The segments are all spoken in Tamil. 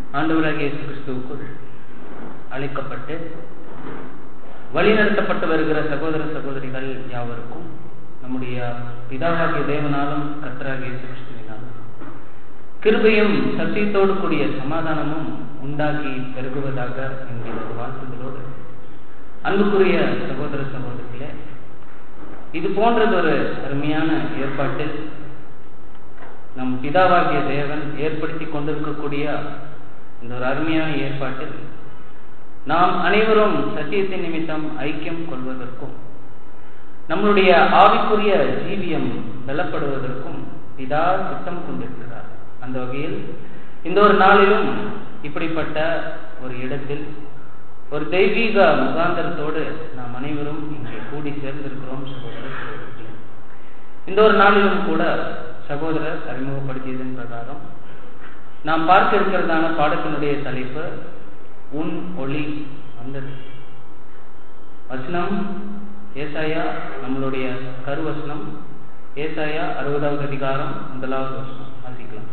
ஆண்டவராகிய இயேசு கிறிஸ்துவுக்குள் அழைக்கப்பட்டு வழிநடத்தப்பட்டு வருகிற சகோதர சகோதரிகள் யாவருக்கும் நம்முடைய பிதாவாகிய தேவனாலும் கர்த்தராகிய இயேசு கிறிஸ்துவினாலும் கிருபையும் சத்தியத்தோடு கூடிய சமாதானமும் உண்டாகி பெருகுவதாக என்கிற ஒரு வாழ்த்துதலோடு அன்புக்குரிய சகோதர சகோதரிகளே இது போன்றதொரு அருமையான ஏற்பாட்டில் நம் பிதாவாகிய தேவன் ஏற்படுத்தி கொண்டிருக்கக்கூடிய இந்த ஒரு அருமையான ஏற்பாட்டில் நாம் அனைவரும் சத்தியத்தின் நிமித்தம் ஐக்கியம் கொள்வதற்கும் நம்மளுடைய ஆவிக்குரிய ஜீவியம் பலப்படுவதற்கும் பிதா திட்டம் கொண்டிருக்கிறார் அந்த வகையில் இந்த ஒரு நாளிலும் இப்படிப்பட்ட ஒரு இடத்தில் ஒரு தெய்வீக முகாந்தரத்தோடு நாம் அனைவரும் இங்கே கூடி சேர்ந்திருக்கிறோம் சகோதர சகோதரிகளே இந்த ஒரு நாளிலும் கூட சகோதரர் அறிமுகப்படுத்தியதன் பிரகாரம் நாம் பார்க்க இருக்கிறதான பாடத்தினுடைய தலைப்பு உன் ஒளி வந்தது வசனம் ஏசாயா நம்மளுடைய கருவசனம் ஏசாயா அறுபதாவது அதிகாரம் முதலாவது வசனம் வாசிக்கலாம்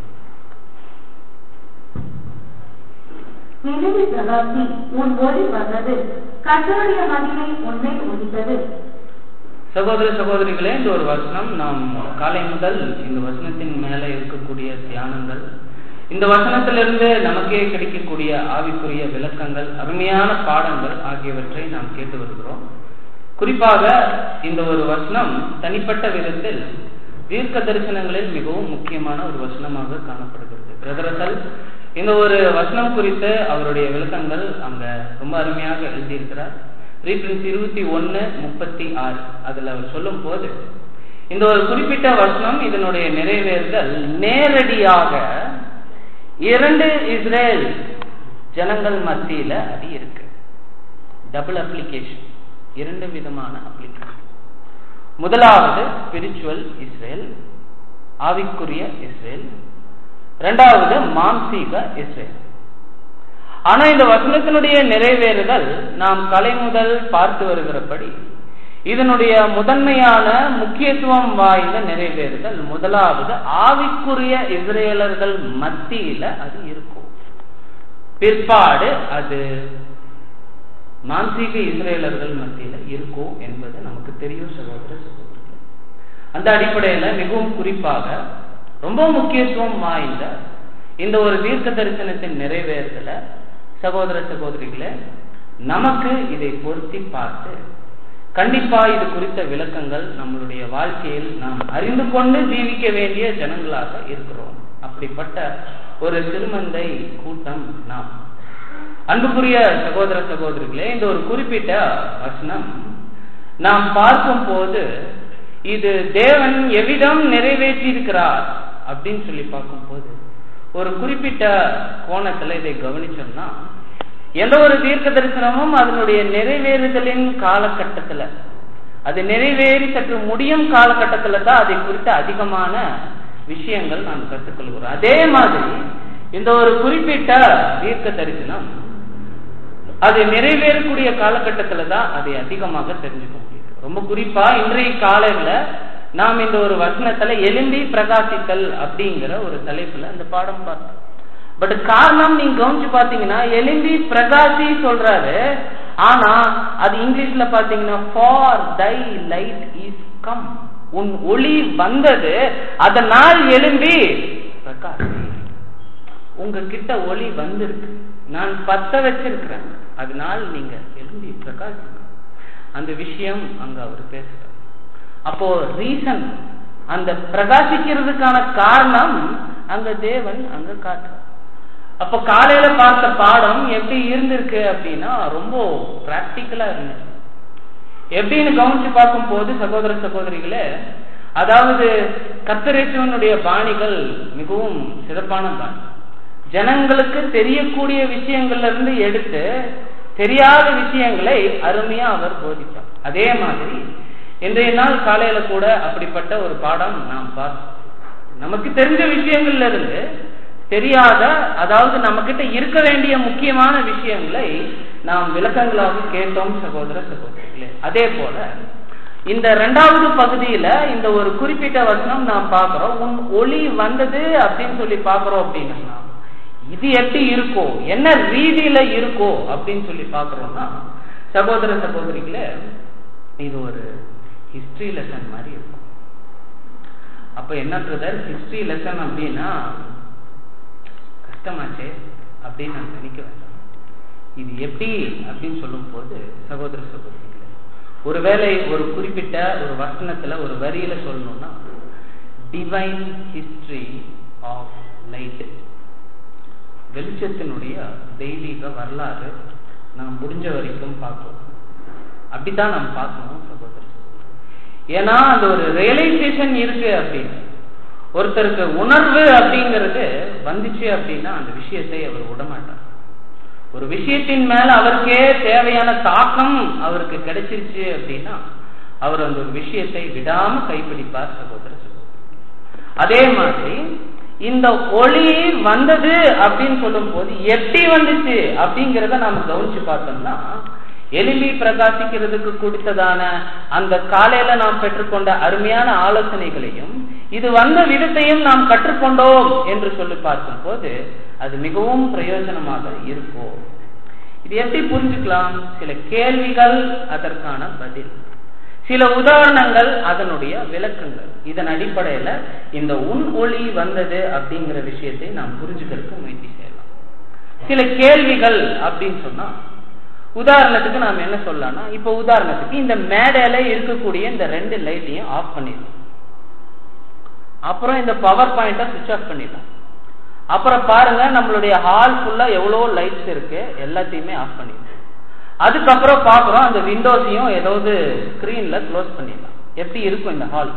நினைவு பிரகாசி உன் ஒளி வந்தது கர்த்தருடைய மகிமை உன்னை ஒழித்தது சகோதர சகோதரிகளே இந்த ஒரு வசனம் நாம் காலை முதல் இந்த வசனத்தின் மேல இருக்கக்கூடிய தியானங்கள் இந்த வசனத்திலிருந்து நமக்கே கிடைக்கக்கூடிய ஆவிக்குரிய விளக்கங்கள் அருமையான பாடங்கள் ஆகியவற்றை நாம் கேட்டு வருகிறோம் குறிப்பாக இந்த ஒரு வசனம் தனிப்பட்ட விதத்தில் தீர்க்க தரிசனங்களில் மிகவும் முக்கியமான ஒரு வசனமாக காணப்படுகிறது பிரதரசல் இந்த ஒரு வசனம் குறித்து அவருடைய விளக்கங்கள் அங்க ரொம்ப அருமையாக எழுதியிருக்கிறார் ரீஃபரன்ஸ் இருபத்தி ஒன்னு முப்பத்தி ஆறு அதுல அவர் சொல்லும் போது இந்த ஒரு குறிப்பிட்ட வசனம் இதனுடைய நிறைவேறுதல் நேரடியாக இரண்டு இஸ்ரேல் ஜனங்கள் மத்தியில அது இருக்கு டபுள் அப்ளிகேஷன் இரண்டு விதமான அப்ளிகேஷன் முதலாவது ஸ்பிரிச்சுவல் இஸ்ரேல் ஆவிக்குரிய இஸ்ரேல் இரண்டாவது மாம்சீக இஸ்ரேல் ஆனா இந்த வசனத்தினுடைய நிறைவேறுதல் நாம் கலை முதல் பார்த்து வருகிறபடி இதனுடைய முதன்மையான முக்கியத்துவம் வாய்ந்த நிறைவேறுதல் முதலாவது ஆவிக்குரிய இஸ்ரேலர்கள் மத்தியில அது இருக்கும் பிற்பாடு அது மான்சீக இஸ்ரேலர்கள் மத்தியில இருக்கும் என்பது நமக்கு தெரியும் சகோதர சகோதரர்கள் அந்த அடிப்படையில மிகவும் குறிப்பாக ரொம்ப முக்கியத்துவம் வாய்ந்த இந்த ஒரு தீர்க்க தரிசனத்தின் நிறைவேறுதல சகோதர சகோதரிகளே நமக்கு இதை பொருத்தி பார்த்து கண்டிப்பா இது குறித்த விளக்கங்கள் நம்மளுடைய வாழ்க்கையில் நாம் அறிந்து கொண்டு ஜீவிக்க வேண்டிய ஜனங்களாக இருக்கிறோம் அப்படிப்பட்ட ஒரு சிறுமந்தை கூட்டம் நாம் அன்புக்குரிய சகோதர சகோதரிகளே இந்த ஒரு குறிப்பிட்ட வசனம் நாம் பார்க்கும் போது இது தேவன் எவ்விதம் நிறைவேற்றி இருக்கிறார் அப்படின்னு சொல்லி பார்க்கும் போது ஒரு குறிப்பிட்ட கோணத்துல இதை கவனிச்சோம்னா எந்த ஒரு தீர்க்க தரிசனமும் அதனுடைய நிறைவேறுதலின் காலகட்டத்துல அது நிறைவேறி சற்று முடியும் காலகட்டத்துல தான் அதை குறித்த அதிகமான விஷயங்கள் நாம் கற்றுக்கொள்கிறோம் அதே மாதிரி இந்த ஒரு குறிப்பிட்ட தீர்க்க தரிசனம் அது நிறைவேறக்கூடிய காலகட்டத்துல தான் அதை அதிகமாக தெரிஞ்சுக்க முடியும் ரொம்ப குறிப்பா இன்றைய காலையில நாம் இந்த ஒரு வசனத்துல எலும்பி பிரகாசித்தல் அப்படிங்கிற ஒரு தலைப்புல அந்த பாடம் பார்த்தோம் பட் காரணம் நீங்க கவனிச்சு பாத்தீங்கன்னா எலும்பி பிரகாசி சொல்றாரு ஆனா அது இங்கிலீஷ்ல பாத்தீங்கன்னா for thy light is come உன் ஒளி வந்தது அதனால் எலும்பி பிரகாசி உங்ககிட்ட ஒளி வந்திருக்கு நான் பத்த வச்சிருக்கிறேன் அதனால் நீங்க எழுந்தி பிரகாசி அந்த விஷயம் அங்க அவர் பேசுறார் அப்போ ரீசன் அந்த பிரகாசிக்கிறதுக்கான காரணம் அங்க தேவன் அங்க காட்டுறார் அப்ப காலையில பார்த்த பாடம் எப்படி இருந்திருக்கு அப்படின்னா ரொம்ப பிராக்டிக்கலா இருந்துச்சு எப்படின்னு கவனிச்சு பார்க்கும் போது சகோதர சகோதரிகளே அதாவது கத்தரேசுவனுடைய பாணிகள் மிகவும் சிறப்பான பாணி ஜனங்களுக்கு தெரியக்கூடிய விஷயங்கள்ல இருந்து எடுத்து தெரியாத விஷயங்களை அருமையா அவர் போதித்தார் அதே மாதிரி இன்றைய நாள் காலையில கூட அப்படிப்பட்ட ஒரு பாடம் நாம் பார்த்தோம் நமக்கு தெரிஞ்ச விஷயங்கள்ல இருந்து தெரியாத அதாவது நம்ம கிட்ட இருக்க வேண்டிய முக்கியமான விஷயங்களை நாம் விளக்கங்களாக கேட்டோம் சகோதர சகோதரிகளே அதே போல இந்த இரண்டாவது பகுதியில இந்த ஒரு குறிப்பிட்ட வசனம் நாம் பார்க்கிறோம் உன் ஒளி வந்தது அப்படின்னு சொல்லி பார்க்கிறோம் அப்படின்னா இது எப்படி இருக்கோ என்ன ரீதியில இருக்கோ அப்படின்னு சொல்லி பாக்குறோம்னா சகோதர சகோதரிகளே இது ஒரு ஹிஸ்டரி லெசன் மாதிரி இருக்கும் அப்ப என்ன பிரதர் ஹிஸ்டரி லெசன் அப்படின்னா கஷ்டமாச்சே அப்படின்னு நான் நினைக்க வேண்டாம் இது எப்படி அப்படின்னு சொல்லும் போது சகோதர சகோதரிகளே ஒருவேளை ஒரு குறிப்பிட்ட ஒரு வசனத்துல ஒரு வரியில சொல்லணும்னா டிவைன் ஹிஸ்டரி ஆஃப் லைட் வெளிச்சத்தினுடைய தெய்வீக வரலாறு நாம் முடிஞ்ச வரைக்கும் பார்க்கணும் அப்படித்தான் நாம் பார்க்கணும் சகோதரர் ஏன்னா அந்த ஒரு ரியலைசேஷன் இருக்கு அப்படின்னு ஒருத்தருக்கு உணர்வு அப்படிங்கிறது வந்துச்சு அப்படின்னா அந்த விஷயத்தை அவர் விடமாட்டார் ஒரு விஷயத்தின் மேல அவருக்கே தேவையான தாக்கம் அவருக்கு கிடைச்சிருச்சு அப்படின்னா அவர் அந்த ஒரு விஷயத்தை விடாம கைப்பிடிப்பார் சகோதர சகோதரி அதே மாதிரி இந்த ஒளி வந்தது அப்படின்னு சொல்லும் போது எப்படி வந்துச்சு அப்படிங்கிறத நாம கவனிச்சு பார்த்தோம்னா எளிமை பிரகாசிக்கிறதுக்கு கொடுத்ததான அந்த காலையில நாம் பெற்றுக்கொண்ட அருமையான ஆலோசனைகளையும் இது வந்த விதத்தையும் நாம் கற்றுக்கொண்டோம் என்று சொல்லி பார்க்கும் போது அது மிகவும் பிரயோஜனமாக இருக்கும் இது எப்படி புரிஞ்சுக்கலாம் சில கேள்விகள் அதற்கான பதில் சில உதாரணங்கள் அதனுடைய விளக்கங்கள் இதன் அடிப்படையில இந்த உன் ஒளி வந்தது அப்படிங்கிற விஷயத்தை நாம் புரிஞ்சுக்கிறதுக்கு முயற்சி செய்யலாம் சில கேள்விகள் அப்படின்னு சொன்னா உதாரணத்துக்கு நாம் என்ன சொல்லலாம்னா இப்ப உதாரணத்துக்கு இந்த மேடையில இருக்கக்கூடிய இந்த ரெண்டு லைட்டையும் ஆஃப் பண்ணிடலாம் அப்புறம் இந்த பவர் பாயிண்ட சுவிச் ஆஃப் பண்ணிடலாம் அப்புறம் பாருங்க நம்மளுடைய ஹால் ஃபுல்லா எவ்வளவு லைட்ஸ் இருக்கு எல்லாத்தையுமே ஆஃப் பண்ணிடலாம் அதுக்கப்புறம் பாக்குறோம் அந்த விண்டோஸையும் ஏதாவது ஸ்கிரீன்ல க்ளோஸ் பண்ணிடலாம் எப்படி இருக்கும் இந்த ஹால்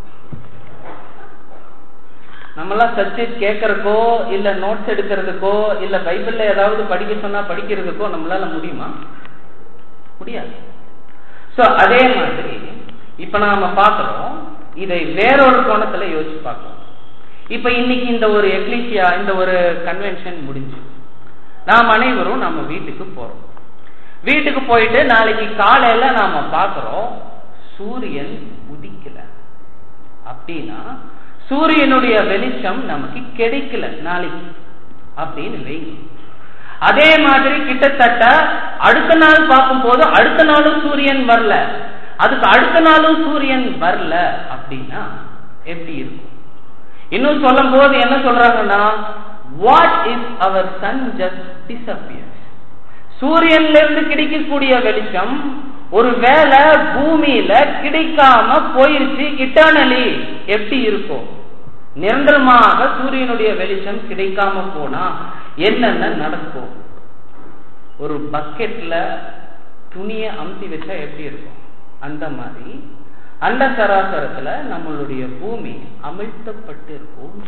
நம்மளாம் சப்ஜெக்ட் கேட்கறதுக்கோ இல்ல நோட்ஸ் எடுக்கிறதுக்கோ இல்ல பைபிள்ல ஏதாவது படிக்க சொன்னா படிக்கிறதுக்கோ நம்மளால முடியுமா முடியாது சோ அதே மாதிரி இப்ப நாம பாக்குறோம் இதை வேறொரு கோணத்துல யோசிச்சு பார்க்கணும் இப்ப இன்னைக்கு இந்த ஒரு எக்லிசியா இந்த ஒரு கன்வென்ஷன் முடிஞ்சு நாம் அனைவரும் நம்ம வீட்டுக்கு போறோம் வீட்டுக்கு போயிட்டு நாளைக்கு காலையில நாம பாக்குறோம் சூரியன் உதிக்கல அப்படின்னா சூரியனுடைய வெளிச்சம் நமக்கு கிடைக்கல நாளைக்கு அப்படின்னு வைங்க அதே மாதிரி கிட்டத்தட்ட அடுத்த நாள் பார்க்கும் போது அடுத்த நாளும் சூரியன் வரல அதுக்கு அடுத்த நாளும் சூரியன் வரல அப்படின்னா எப்படி இருக்கும் இன்னும் சொல்லும் போது என்ன சொல்றாங்கன்னா what is our sun just disappear சூரியன்ல இருந்து கிடைக்கக்கூடிய வெளிச்சம் ஒருவேளை பூமியில கிடைக்காம போயிருச்சு இட்டர்னலி எப்படி இருக்கும் நிரந்தரமாக சூரியனுடைய வெளிச்சம் கிடைக்காம போனா என்னென்ன நடக்கும் ஒரு பக்கெட்ல துணிய அமுத்தி வச்சா எப்படி இருக்கும் அந்த மாதிரி அந்த சராசரத்துல நம்மளுடைய பூமி அமிழ்த்தப்பட்டு இருக்கும்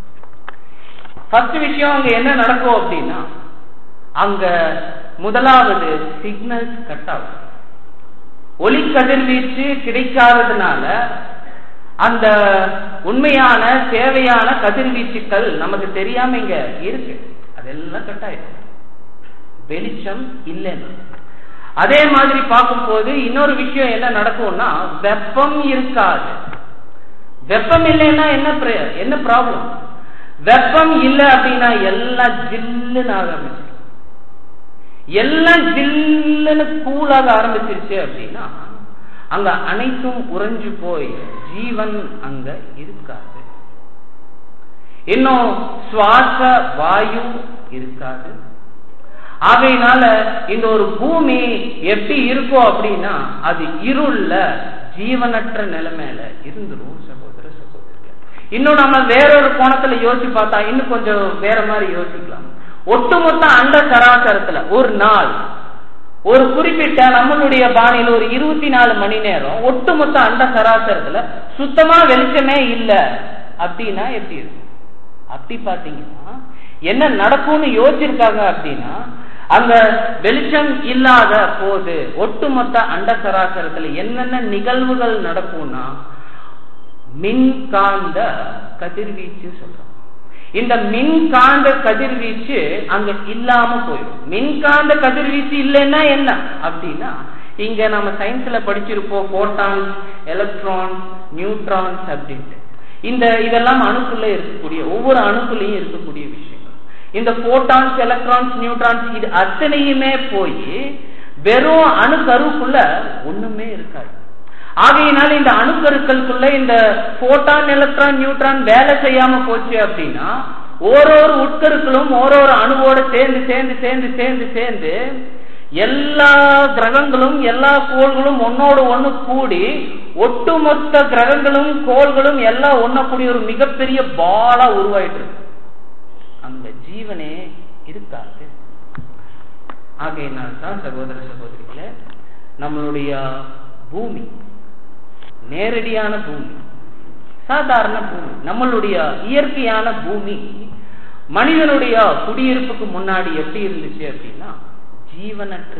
ஃபர்ஸ்ட் விஷயம் அங்க என்ன நடக்கும் அப்படின்னா அங்க முதலாவது சிக்னல்ஸ் கட் ஆகும் ஒளி கதிர்வீச்சு கிடைக்காததுனால அந்த உண்மையான தேவையான கதிர்வீச்சுக்கள் நமக்கு தெரியாம இங்க இருக்கு அதெல்லாம் கட் ஆயிடும் வெளிச்சம் இல்லைன்னு அதே மாதிரி பார்க்கும்போது இன்னொரு விஷயம் என்ன நடக்கும்னா வெப்பம் இருக்காது வெப்பம் இல்லைன்னா என்ன என்ன ப்ராப்ளம் வெப்பம் இல்லை அப்படின்னா எல்லாம் ஜில்லுன்னு ஆக ஆரம்பிச்சு எல்லாம் ஜில்லுன்னு கூலாக ஆரம்பிச்சிருச்சு அப்படின்னா அங்க அனைத்தும் உறைஞ்சு போய் ஜீவன் அங்க இருக்காது இன்னும் சுவாச வாயு இருக்காது ஆகையினால இந்த ஒரு பூமி எப்படி இருக்கும் அப்படின்னா அது இருள்ல ஜீவனற்ற நிலைமையில இருந்துரும் சகோதர சகோதரிகள் இன்னும் நம்ம வேறொரு கோணத்துல யோசிச்சு பார்த்தா இன்னும் கொஞ்சம் வேற மாதிரி யோசிக்கலாம் ஒட்டுமொத்த அண்ட சராசரத்துல ஒரு நாள் ஒரு குறிப்பிட்ட நம்மளுடைய பாணியில ஒரு இருபத்தி நாலு மணி நேரம் ஒட்டுமொத்த அண்ட சராசரத்துல சுத்தமா வெளிச்சமே இல்ல அப்படின்னா எப்படி இருக்கும் அப்படி பாத்தீங்கன்னா என்ன நடக்கும்னு யோசிச்சிருக்காங்க அப்படின்னா அங்க வெளிச்சம் இல்லாத போது ஒட்டுமொத்த அண்ட சராசரத்துல என்னென்ன நிகழ்வுகள் நடக்கும்னா மின்காந்த கதிர்வீச்சு சொல்றோம் இந்த மின்காந்த கதிர்வீச்சு அங்க இல்லாம போயிடும் மின்காந்த கதிர்வீச்சு இல்லைன்னா என்ன அப்படின்னா இங்க நம்ம சயின்ஸ்ல படிச்சிருப்போம் போட்டான்ஸ் எலக்ட்ரான்ஸ் நியூட்ரான்ஸ் அப்படின்ட்டு இந்த இதெல்லாம் அணுக்குள்ள இருக்கக்கூடிய ஒவ்வொரு அணுக்குள்ளேயும் இருக்கக்கூடிய விஷயங்கள் இந்த போட்டான்ஸ் எலக்ட்ரான்ஸ் நியூட்ரான்ஸ் இது அத்தனையுமே போய் வெறும் அணுக்கருக்குள்ள ஒண்ணுமே இருக்காது ஆகையினால இந்த அணுக்கருக்களுக்குள்ள இந்த போட்டான் எலக்ட்ரான் நியூட்ரான் வேலை செய்யாம போச்சு அப்படின்னா ஓரொரு உட்கருக்களும் ஓரொரு அணுவோட சேர்ந்து சேர்ந்து சேர்ந்து சேர்ந்து சேர்ந்து எல்லா கிரகங்களும் எல்லா கோள்களும் ஒன்னோடு ஒண்ணு கூடி ஒட்டுமொத்த கிரகங்களும் கோள்களும் எல்லாம் ஒன்ன கூடிய ஒரு மிகப்பெரிய பாலா உருவாயிட்டு இருக்கு அங்க ஜீவனே இருக்காது ஆகையினால்தான் சகோதர சகோதரிகளே நம்மளுடைய பூமி நேரடியான பூமி சாதாரண பூமி நம்மளுடைய இயற்கையான பூமி மனிதனுடைய குடியிருப்புக்கு முன்னாடி எப்படி இருந்துச்சு அப்படின்னா ஜீவனற்று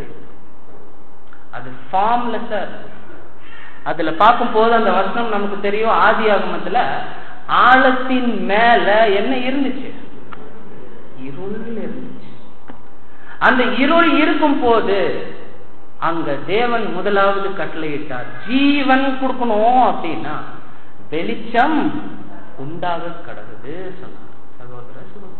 அது ஃபார்ம்லெஸ்ஸா இருக்கு அதுல பார்க்கும் போது அந்த வசனம் நமக்கு தெரியும் ஆதி ஆகமத்துல ஆழத்தின் மேல என்ன இருந்துச்சு இருள் இருந்துச்சு அந்த இருள் இருக்கும் போது அங்க தேவன் முதலாவது கட்டளையிட்டார் ஜீவன் கொடுக்கணும் அப்படின்னா வெளிச்சம் உண்டாக கடவுது சொன்னார் சகோதர சகோதரி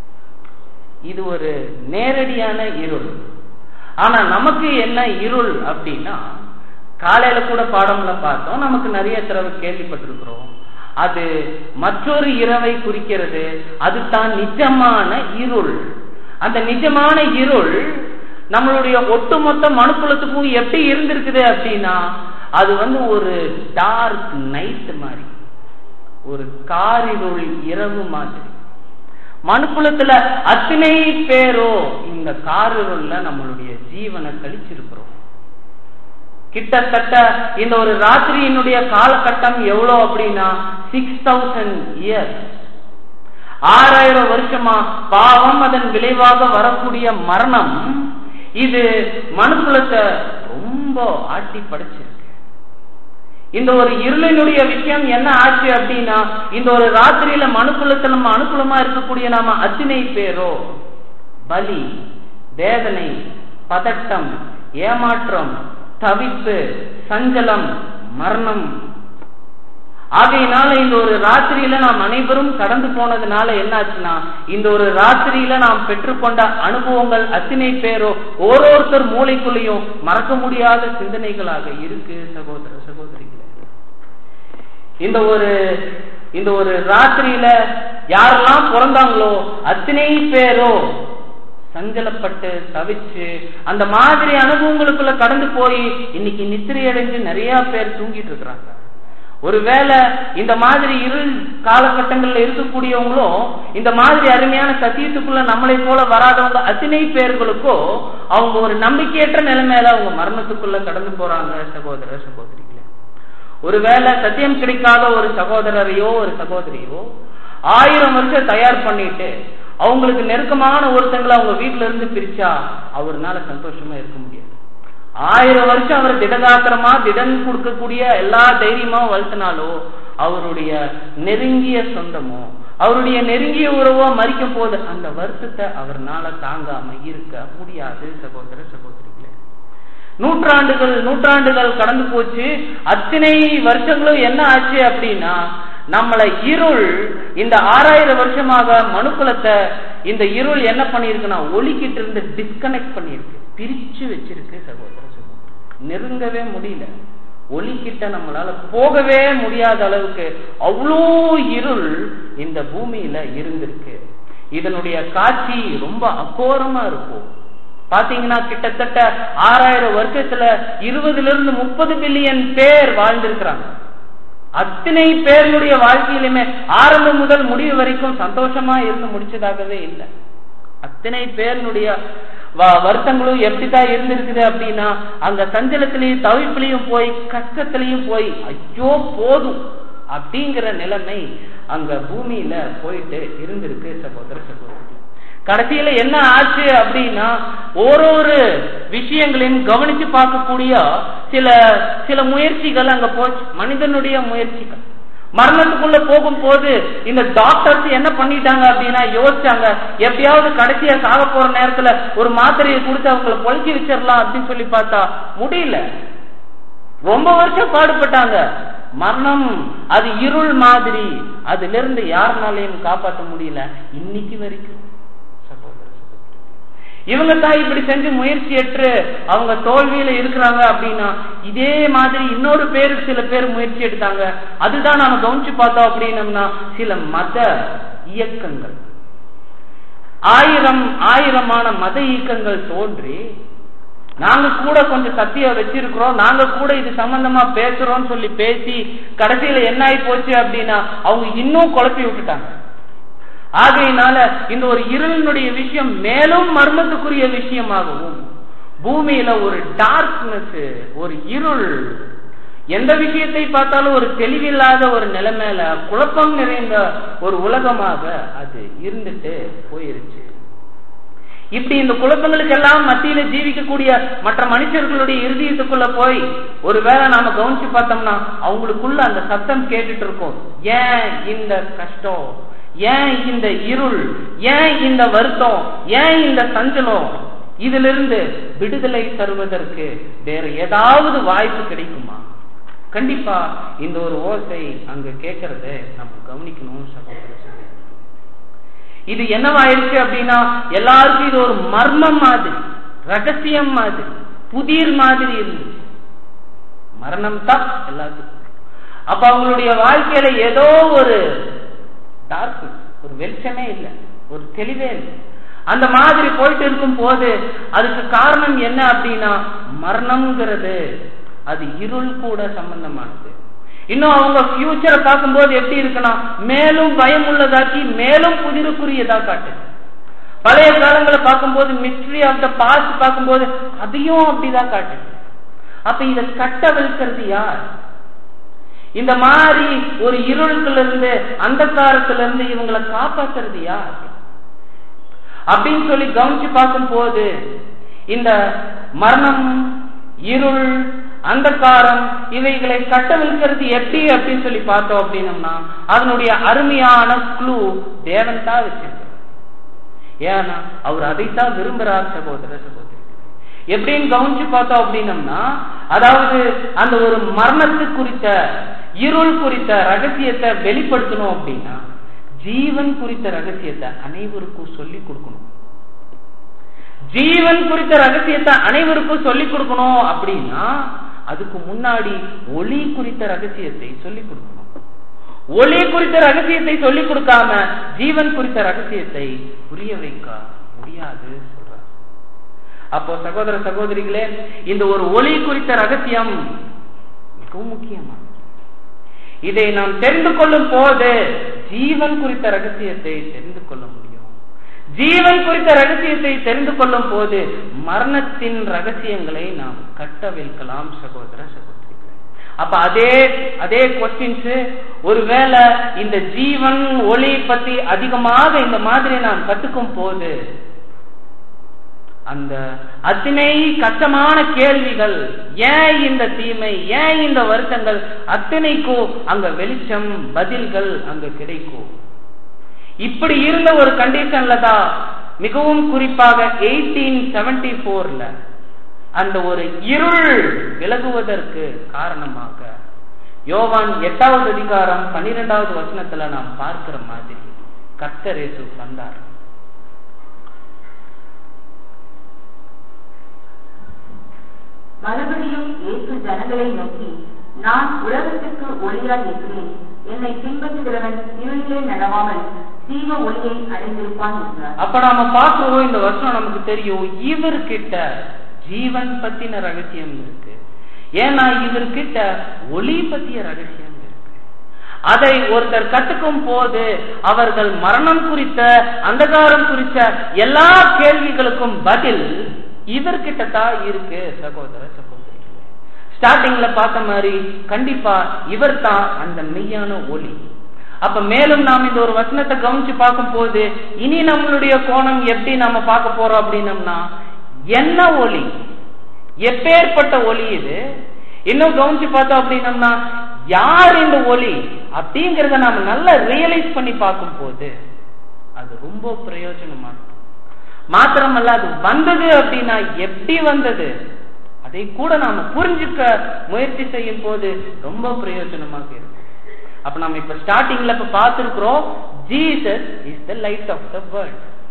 இது ஒரு நேரடியான இருள் ஆனா நமக்கு என்ன இருள் அப்படின்னா காலையில கூட பாடம்ல பார்த்தோம் நமக்கு நிறைய தடவை கேள்விப்பட்டிருக்கிறோம் அது மற்றொரு இரவை குறிக்கிறது அது தான் நிஜமான இருள் அந்த நிஜமான இருள் நம்மளுடைய ஒட்டுமொத்த மனுக்குலத்துக்கும் எப்படி இருந்திருக்குது அப்படின்னா அது வந்து ஒரு டார்க் நைட் மாதிரி ஒரு காரிருள் இரவு மாதிரி மனுக்குலத்துல அத்தனை பேரோ இந்த காரிருள்ல நம்மளுடைய ஜீவனை கழிச்சிருக்கிறோம் கிட்டத்தட்ட இந்த ஒரு ராத்திரியினுடைய காலகட்டம் எவ்வளவு அப்படின்னா சிக்ஸ் தௌசண்ட் இயர்ஸ் ஆறாயிரம் வருஷமா பாவம் அதன் விளைவாக வரக்கூடிய மரணம் இது மனுக்குலத்தை ரொம்ப ஆட்டி படைச்சிருக்கு இந்த ஒரு இருளினுடைய விஷயம் என்ன ஆச்சு அப்படின்னா இந்த ஒரு ராத்திரியில மனுக்குலத்துல நம்ம அனுகூலமா இருக்கக்கூடிய நாம அத்தனை பேரோ பலி வேதனை பதட்டம் ஏமாற்றம் தவிப்பு சஞ்சலம் மரணம் ஆகையினால இந்த ஒரு ராத்திரியில நாம் அனைவரும் கடந்து போனதுனால என்னாச்சுன்னா இந்த ஒரு ராத்திரியில நாம் பெற்றுக்கொண்ட அனுபவங்கள் அத்தனை பேரோ ஓரோருத்தர் மூளைக்குள்ளேயும் மறக்க முடியாத சிந்தனைகளாக இருக்கு சகோதர சகோதரிகளே இந்த ஒரு இந்த ஒரு ராத்திரியில யாரெல்லாம் பிறந்தாங்களோ அத்தனை பேரோ சஞ்சலப்பட்டு தவிச்சு அந்த மாதிரி அனுபவங்களுக்குள்ள கடந்து போய் இன்னைக்கு நித்திரை அடைஞ்சு நிறைய பேர் தூங்கிட்டு இருக்கிறாங்க ஒருவேளை இந்த மாதிரி இரு காலகட்டங்கள்ல இருக்கக்கூடியவங்களும் இந்த மாதிரி அருமையான சத்தியத்துக்குள்ள நம்மளை போல வராதவங்க அத்தனை பேர்களுக்கோ அவங்க ஒரு நம்பிக்கையற்ற நிலைமையில அவங்க மரணத்துக்குள்ள கடந்து போறாங்க சகோதர சகோதரிகளே ஒருவேளை சத்தியம் கிடைக்காத ஒரு சகோதரரையோ ஒரு சகோதரியோ ஆயிரம் வருஷம் தயார் பண்ணிட்டு அவங்களுக்கு நெருக்கமான ஒருத்தங்களை அவங்க வீட்டுல இருந்து பிரிச்சா அவர்னால சந்தோஷமா இருக்க முடியாது ஆயிரம் வருஷம் அவர் திடகாத்திரமா திடன் கொடுக்கக்கூடிய எல்லா தைரியமா வளர்த்தினாலோ அவருடைய நெருங்கிய சொந்தமோ அவருடைய நெருங்கிய உறவோ மறிக்கும் போது அந்த வருத்தத்தை அவர்னால தாங்காம இருக்க முடியாது சகோதர சகோதரிகளே நூற்றாண்டுகள் நூற்றாண்டுகள் கடந்து போச்சு அத்தனை வருஷங்களும் என்ன ஆச்சு அப்படின்னா நம்மளை இருள் இந்த ஆறாயிரம் வருஷமாக மனுக்குலத்தை இந்த இருள் என்ன பண்ணிருக்குன்னா ஒலிக்கிட்டு இருந்து டிஸ்கனெக்ட் பண்ணிருக்கு பிரிச்சு வச்சிருக்கு சகோதர சகோதரி நெருங்கவே முடியல ஒலிக்கிட்ட நம்மளால போகவே முடியாத அளவுக்கு அவ்வளோ இருள் இந்த பூமியில இருந்திருக்கு இதனுடைய காட்சி ரொம்ப அகோரமா இருக்கும் பாத்தீங்கன்னா கிட்டத்தட்ட ஆறாயிரம் வருஷத்துல இருபதுல இருந்து முப்பது பில்லியன் பேர் வாழ்ந்திருக்கிறாங்க அத்தனை பேருடைய வாழ்க்கையிலுமே ஆரம்பம் முதல் முடிவு வரைக்கும் சந்தோஷமா இருந்து முடிச்சதாகவே இல்லை அத்தனை பேருடைய வருத்தங்களும் எப்படிதான் இருந்திருக்குது அப்படின்னா அங்க சஞ்சலத்திலையும் தவிப்பிலையும் போய் கஷ்டத்திலையும் போய் ஐயோ போதும் அப்படிங்கிற நிலைமை அங்க பூமியில போயிட்டு இருந்திருக்கு சகோதர சகோதரி கடைசியில என்ன ஆச்சு அப்படின்னா ஒரு விஷயங்களையும் கவனிச்சு பார்க்கக்கூடிய சில சில முயற்சிகள் அங்க போச்சு மனிதனுடைய முயற்சிகள் மரணத்துக்குள்ள போகும்போது இந்த டாக்டர்ஸ் என்ன பண்ணிட்டாங்க அப்படின்னா யோசிச்சாங்க எப்படியாவது கடைசியா சாக போற நேரத்துல ஒரு மாத்திரையை கொடுத்து அவங்களை பொழைச்சி வச்சிடலாம் அப்படின்னு சொல்லி பார்த்தா முடியல ரொம்ப வருஷம் பாடுபட்டாங்க மரணம் அது இருள் மாதிரி அதுல இருந்து யாருனாலையும் காப்பாற்ற முடியல இன்னைக்கு வரைக்கும் இவங்க தான் இப்படி செஞ்சு முயற்சி ஏற்று அவங்க தோல்வியில இருக்கிறாங்க அப்படின்னா இதே மாதிரி இன்னொரு பேரு சில பேர் முயற்சி எடுத்தாங்க அதுதான் நாம கவனிச்சு பார்த்தோம் அப்படின்னம்னா சில மத இயக்கங்கள் ஆயிரம் ஆயிரமான மத இயக்கங்கள் தோன்றி நாங்க கூட கொஞ்சம் சத்தியம் வச்சிருக்கிறோம் நாங்க கூட இது சம்பந்தமா பேசுறோம்னு சொல்லி பேசி கடைசியில என்ன ஆகி போச்சு அப்படின்னா அவங்க இன்னும் குழப்பி விட்டுட்டாங்க ஆகையினால இந்த ஒரு இருளினுடைய விஷயம் மேலும் மர்மத்துக்குரிய விஷயமாகவும் பூமியில ஒரு டார்க்னஸ் ஒரு இருள் எந்த விஷயத்தை பார்த்தாலும் ஒரு தெளிவில்லாத ஒரு நிலைமையில குழப்பம் நிறைந்த ஒரு உலகமாக அது இருந்துட்டு போயிருச்சு இப்படி இந்த குழப்பங்களுக்கு எல்லாம் மத்தியில ஜீவிக்கக்கூடிய மற்ற மனுஷர்களுடைய இருதயத்துக்குள்ள போய் ஒருவேளை நாம கவனிச்சு பார்த்தோம்னா அவங்களுக்குள்ள அந்த சத்தம் கேட்டுட்டு இருக்கும் ஏன் இந்த கஷ்டம் ஏன் இந்த இருள் ஏன் இந்த வருத்தம் ஏன் இந்த சஞ்சலம் இதிலிருந்து விடுதலை தருவதற்கு வேற ஏதாவது வாய்ப்பு கிடைக்குமா கண்டிப்பா இந்த ஒரு ஓசை அங்க கேட்கறத நம்ம கவனிக்கணும் சகோதர சகோதரி இது என்னவாயிருச்சு அப்படின்னா எல்லாருக்கும் இது ஒரு மர்மம் மாதிரி ரகசியம் மாதிரி புதிர் மாதிரி இருந்துச்சு மரணம் தான் எல்லாத்துக்கும் அப்ப அவங்களுடைய வாழ்க்கையில ஏதோ ஒரு டார்க்னஸ் ஒரு வெளிச்சமே இல்லை ஒரு தெளிவே இல்லை அந்த மாதிரி போயிட்டு இருக்கும் போது அதுக்கு காரணம் என்ன அப்படின்னா மரணம்ங்கிறது அது இருள் கூட சம்பந்தமானது இன்னும் அவங்க ஃபியூச்சரை பார்க்கும்போது எப்படி இருக்குன்னா மேலும் பயம் உள்ளதாக்கி மேலும் புதிருக்குரியதா காட்டுது பழைய காலங்களை பார்க்கும்போது மிஸ்ட்ரி ஆஃப் த பாஸ்ட் பார்க்கும்போது அதையும் அப்படிதான் காட்டுது அப்ப இதை கட்டவிழ்க்கிறது யார் இந்த மாதிரி ஒரு இருளுக்குள்ள இருந்து அந்த காலத்துல இருந்து இவங்களை காப்பாத்துறது யார் அப்படின்னு சொல்லி கவனிச்சு பார்க்கும் போது இந்த மரணம் இருள் அந்தகாரம் இவைகளை கட்டவிழ்க்கிறது எப்படி அப்படின்னு சொல்லி பார்த்தோம் அப்படின்னம்னா அதனுடைய அருமையான குழு தேவன் தான் வச்சிருக்கிறார் ஏன்னா அவர் அதைத்தான் விரும்புறார் சகோதர சகோதரி எப்படின்னு கவனிச்சு பார்த்தோம் அப்படின்னம்னா அதாவது அந்த ஒரு மரணத்து குறித்த இருள் குறித்த ரகசியத்தை வெளிப்படுத்தணும் அப்படின்னா ஜீவன் குறித்த ரகசியத்தை அனைவருக்கும் சொல்லி கொடுக்கணும் ஜீவன் குறித்த ரகசியத்தை அனைவருக்கும் சொல்லி கொடுக்கணும் அப்படின்னா அதுக்கு முன்னாடி ஒளி குறித்த ரகசியத்தை சொல்லி கொடுக்கணும் ஒளி குறித்த ரகசியத்தை சொல்லி கொடுக்காம ஜீவன் குறித்த ரகசியத்தை புரிய வைக்க முடியாது சொல்ற அப்போ சகோதர சகோதரிகளே இந்த ஒரு ஒளி குறித்த ரகசியம் மிகவும் முக்கியமானது இதை நாம் தெரிந்து கொள்ளும் போது ஜீவன் குறித்த ரகசியத்தை தெரிந்து கொள்ள முடியும் ஜீவன் குறித்த ரகசியத்தை தெரிந்து கொள்ளும் போது மரணத்தின் ரகசியங்களை நாம் கட்டவிழ்க்கலாம் சகோதர சகோதரிகளே அப்ப அதே அதே கொஸ்டின்ஸ் ஒருவேளை இந்த ஜீவன் ஒளி பத்தி அதிகமாக இந்த மாதிரி நாம் கத்துக்கும் போது அந்த அத்தனை கஷ்டமான கேள்விகள் ஏன் இந்த தீமை ஏன் இந்த வருத்தங்கள் அத்தனைக்கும் அங்க வெளிச்சம் பதில்கள் அங்க கிடைக்கும் இப்படி இருந்த ஒரு கண்டிஷன்ல தான் மிகவும் குறிப்பாக எயிட்டீன் செவன்டி போர்ல அந்த ஒரு இருள் விலகுவதற்கு காரணமாக யோவான் எட்டாவது அதிகாரம் பன்னிரெண்டாவது வசனத்துல நாம் பார்க்கிற மாதிரி கர்த்தரேசு வந்தார் மறுபடியும் இயேசு ஜனங்களை நோக்கி நான் உலகத்திற்கு ஒளியாய் இருக்கிறேன் என்னை பின்பற்றுகிறவன் இருளிலே நடவாமல் ஜீவ ஒளியை அடைந்திருப்பான் என்றார் அப்ப நாம பார்க்கிறோம் இந்த வருஷம் நமக்கு தெரியும் இவர்கிட்ட ஜீவன் பத்தின ரகசியம் இருக்கு ஏன்னா இவர்கிட்ட ஒளி பத்திய ரகசியம் இருக்கு அதை ஒருத்தர் கத்துக்கும் போது அவர்கள் மரணம் குறித்த அந்தகாரம் குறித்த எல்லா கேள்விகளுக்கும் பதில் இவர்கிட்ட தான் இருக்கு சகோதர சகோதரிகளே ஸ்டார்டிங்ல பார்த்த மாதிரி கண்டிப்பா இவர் தான் அந்த மெய்யான ஒளி அப்ப மேலும் நாம் இந்த ஒரு வசனத்தை கவனிச்சு பார்க்கும் போது இனி நம்மளுடைய கோணம் எப்படி நாம பார்க்க போறோம் அப்படின்னம்னா என்ன ஒளி எப்பேற்பட்ட ஒளி இது இன்னும் கவனிச்சு பார்த்தோம் அப்படின்னம்னா யார் இந்த ஒளி அப்படிங்கறத நாம நல்லா ரியலைஸ் பண்ணி பார்க்கும் போது அது ரொம்ப பிரயோஜனமானது மாத்திரமல்ல அது வந்தது அப்படின்னா எப்படி வந்தது அதை கூட நாம புரிஞ்சுக்க முயற்சி செய்யும் போது ரொம்ப பிரயோஜனமாக இருக்கும் அப்ப நம்ம இப்ப ஸ்டார்டிங்ல இப்ப பார்த்திருக்கிறோம் Jesus is the light of the world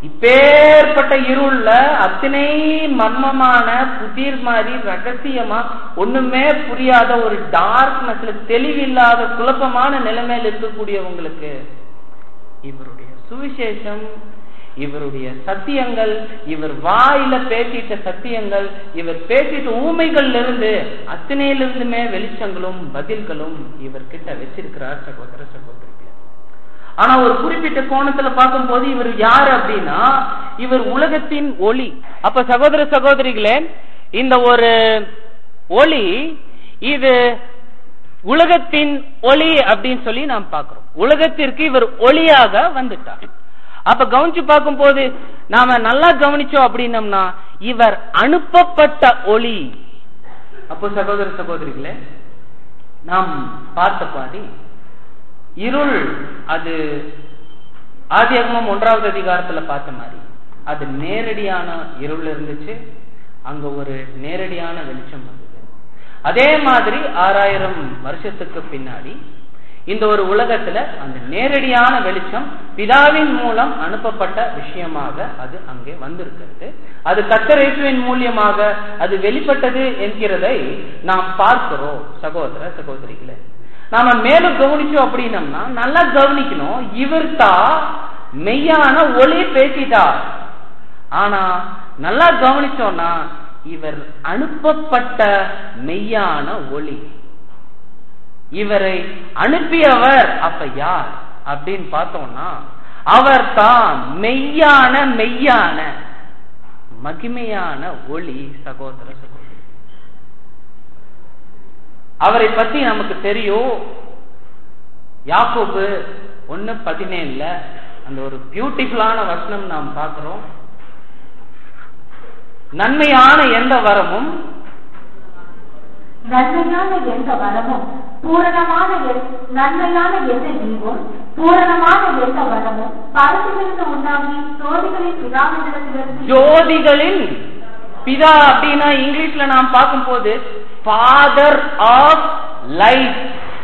இப்பேற்பட்ட இருள்ல அத்தனை மர்மமான புதிர் மாதிரி ரகசியமா ஒண்ணுமே புரியாத ஒரு டார்க்னஸ்ல தெளிவில்லாத குழப்பமான நிலைமையில் இருக்கக்கூடியவங்களுக்கு இவருடைய சுவிசேஷம் இவருடைய சத்தியங்கள் இவர் வாயில பேசிட்ட சத்தியங்கள் இவர் பேசிட்ட ஊமைகள்ல இருந்து அத்தனையிலிருந்துமே வெளிச்சங்களும் பதில்களும் இவர் கிட்ட வச்சிருக்கிறார் சகோதர சகோதரிகளே ஆனா ஒரு குறிப்பிட்ட கோணத்துல பார்க்கும்போது இவர் யாரு அப்படின்னா இவர் உலகத்தின் ஒளி அப்ப சகோதர சகோதரிகளே இந்த ஒரு ஒளி இது உலகத்தின் ஒளி அப்படின்னு சொல்லி நாம் பார்க்கிறோம் உலகத்திற்கு இவர் ஒளியாக வந்துட்டார் அப்ப கவனிச்சு பார்க்கும் போது நாம நல்லா கவனிச்சோம் அப்படின்னம்னா இவர் அனுப்பப்பட்ட ஒளி அப்போ சகோதர சகோதரிகளே நாம் பார்த்த பாதி இருள் அது ஆதியாகமம் ஒன்றாவது அதிகாரத்துல பார்த்த மாதிரி அது நேரடியான இருள் இருந்துச்சு அங்க ஒரு நேரடியான வெளிச்சம் வந்தது அதே மாதிரி ஆறாயிரம் வருஷத்துக்கு பின்னாடி இந்த ஒரு உலகத்துல அந்த நேரடியான வெளிச்சம் பிதாவின் மூலம் அனுப்பப்பட்ட விஷயமாக அது அங்கே வந்திருக்கிறது அது கத்தரேசுவின் மூலியமாக அது வெளிப்பட்டது என்கிறதை நாம் பார்க்கிறோம் சகோதர சகோதரிகளே நாம மேலும் கவனிச்சோம் அப்படின்னம்னா நல்லா கவனிக்கணும் இவர் தான் மெய்யான ஒளி பேசிட்டார் ஆனா நல்லா கவனிச்சோம்னா இவர் அனுப்பப்பட்ட மெய்யான ஒளி இவரை அனுப்பியவர் அப்ப யார் அப்படின்னு பார்த்தோம்னா அவர் தான் மெய்யான மெய்யான மகிமையான ஒளி சகோதர சகோதரி அவரை பத்தி நமக்கு தெரியும் யாக்கோபு ஒன்னு பதினேழுல அந்த ஒரு பியூட்டிஃபுல்லான வசனம் நாம் பார்க்கிறோம் நன்மையான எந்த வரமும் நன்மையான எந்த வரமும் பூரணமான எ- நன்மையான எந்த ஈவும் பூரணமான எந்த வரமும் பரத்திலிருந்து உண்டாகி சோதிகளின் பிதாவினிடத்திலிருந்து ஜோதிகளின் பிதா அப்படின்னா இங்கிலீஷ்ல நாம் பார்க்கும்போது ஃபாதர் ஆஃப் லைட்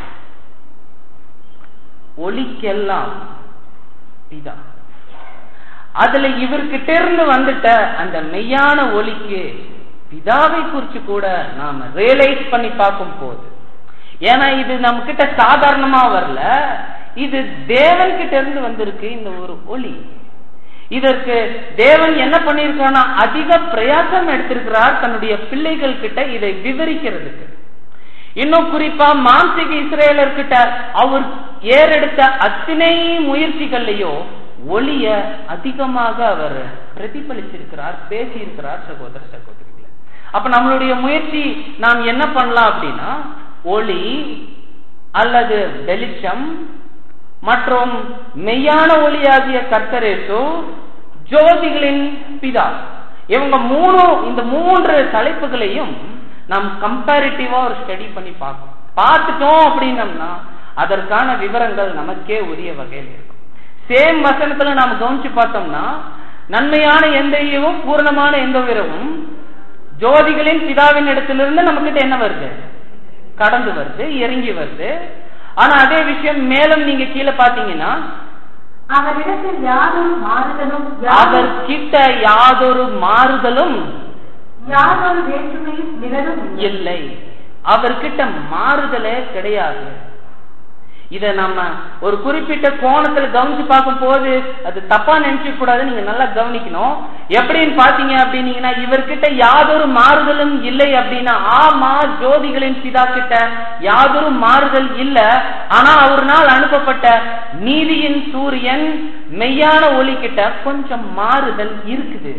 ஒளிக்கெல்லாம் பிதா அதுல இவர்கிட்ட இருந்து வந்துட்ட அந்த மெய்யான ஒளிக்கு பிதாவை குறிச்சு கூட நாம ரியலைஸ் பண்ணி பார்க்கும் போது ஏன்னா இது நம்ம கிட்ட சாதாரணமா வரல இது தேவன் கிட்ட இருந்து வந்திருக்கு இந்த ஒரு ஒளி இதற்கு தேவன் என்ன பண்ணியிருக்கான்னா அதிக பிரயாசம் எடுத்திருக்கிறார் தன்னுடைய பிள்ளைகள் கிட்ட இதை விவரிக்கிறதுக்கு இன்னும் குறிப்பா மாம்சிக இஸ்ரேலர்கிட்ட அவர் ஏறெடுத்த அத்தனை முயற்சிகள்லயும் ஒளிய அதிகமாக அவர் பிரதிபலிச்சிருக்கிறார் பேசியிருக்கிறார் சகோதர சகோதரிகளை அப்ப நம்மளுடைய முயற்சி நாம் என்ன பண்ணலாம் அப்படின்னா ஒளி அல்லது வெளிச்சம் மற்றும் மெய்யான ஒளியாகிய கர்த்தரேசு ஜோதிகளின் பிதா இவங்க மூணு இந்த மூன்று தலைப்புகளையும் நாம் கம்பேரிட்டிவா ஒரு ஸ்டடி பண்ணி பார்க்கணும் பார்த்துட்டோம் அப்படின்னம்னா அதற்கான விவரங்கள் நமக்கே உரிய வகையில் இருக்கும் சேம் வசனத்துல நாம் கவனிச்சு பார்த்தோம்னா நன்மையான எந்த ஈவும் பூரணமான எந்த உயரவும் ஜோதிகளின் பிதாவின் இடத்திலிருந்து நம்ம கிட்ட என்ன வருது கடந்து வருது இறங்கி வருது ஆனா அதே விஷயம் மேலும் நீங்க கீழே பாத்தீங்கன்னா அவரிடத்தில் யாதொரு மாறுதலும் அவர் கிட்ட யாதொரு மாறுதலும் யாதொரு வேற்றுமையும் நிழலும் இல்லை. இல்லை அவர்கிட்ட மாறுதலே கிடையாது இத நம்ம ஒரு குறிப்பிட்ட கோணத்துல கவனிச்சு பார்க்கும் போது அது தப்பா நினைச்சுக்க கூடாது நீங்க நல்லா கவனிக்கணும் எப்படின்னு பாத்தீங்க அப்படின்னீங்கன்னா இவர்கிட்ட யாதொரு மாறுதலும் இல்லை அப்படின்னா ஆமா ஜோதிகளின் பிதா கிட்ட யாதொரு மாறுதல் இல்ல ஆனா அவர்னால் அனுப்பப்பட்ட நீதியின் சூரியன் மெய்யான ஒளி கிட்ட கொஞ்சம் மாறுதல் இருக்குது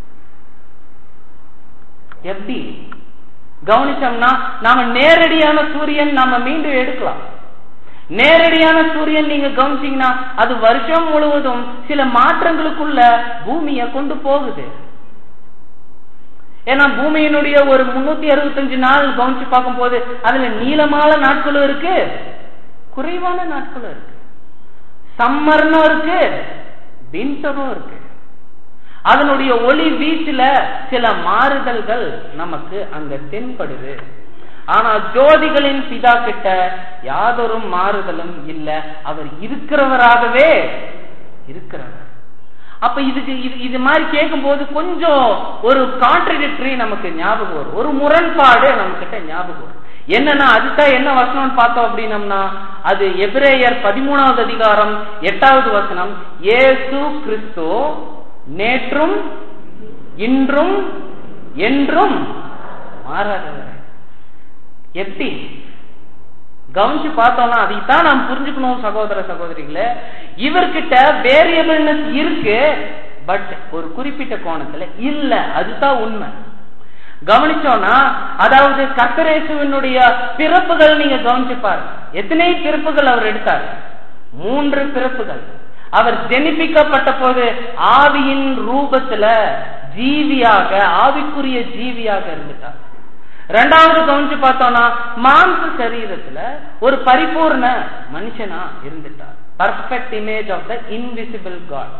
எப்படி கவனிச்சோம்னா நாம நேரடியான சூரியன் நாம மீண்டும் எடுக்கலாம் நேரடியான சூரியன் நீங்க கவனிச்சீங்கன்னா அது வருஷம் முழுவதும் சில மாற்றங்களுக்குள்ள பூமியை கொண்டு போகுது ஏன்னா பூமியினுடைய ஒரு முன்னூத்தி அறுபத்தஞ்சு நாள் கவனிச்சு பார்க்கும்போது அதுல நீளமான நாட்களும் இருக்கு குறைவான நாட்களும் இருக்கு சம்மர்னும் இருக்கு விண்டரும் இருக்கு அதனுடைய ஒளி வீச்சுல சில மாறுதல்கள் நமக்கு அங்க தென்படுது ஆனா ஜோதிகளின் பிதா கிட்ட யாதொரு மாறுதலும் இல்ல அவர் இருக்கிறவராகவே இருக்கிறவர் அப்ப இதுக்கு இது இது மாதிரி கேட்கும்போது கொஞ்சம் ஒரு கான்ட்ரடிக்டரி நமக்கு ஞாபகம் வரும் ஒரு முரண்பாடு நம்ம கிட்ட ஞாபகம் வரும் என்னன்னா அதுதான் என்ன வசனம்னு பார்த்தோம் அப்படின்னம்னா அது எபிரேயர் பதிமூணாவது அதிகாரம் எட்டாவது வசனம் இயேசு கிறிஸ்து நேற்றும் இன்றும் என்றும் மாறாதவர் எப்படி கவனிச்சு பார்த்தோம்னா அதைத்தான் நாம் புரிஞ்சுக்கணும் சகோதர சகோதரிகளே இவர்கிட்ட வேரியபிள்னஸ் இருக்கு பட் ஒரு குறிப்பிட்ட கோணத்துல இல்ல அதுதான் உண்மை கவனிச்சோம்னா அதாவது கத்தரேசுவனுடைய பிறப்புகள் நீங்க கவனிச்சு பாருங்க எத்தனை பிறப்புகள் அவர் எடுத்தார் மூன்று பிறப்புகள் அவர் ஜெனிப்பிக்கப்பட்ட போது ஆவியின் ரூபத்துல ஜீவியாக ஆவிக்குரிய ஜீவியாக இருந்துட்டார் ரெண்டாவது கவனிச்சு பார்த்தோம்னா மாம்ச சரீரத்துல ஒரு பரிபூர்ண மனுஷனா இருந்துட்டார் perfect image of the invisible God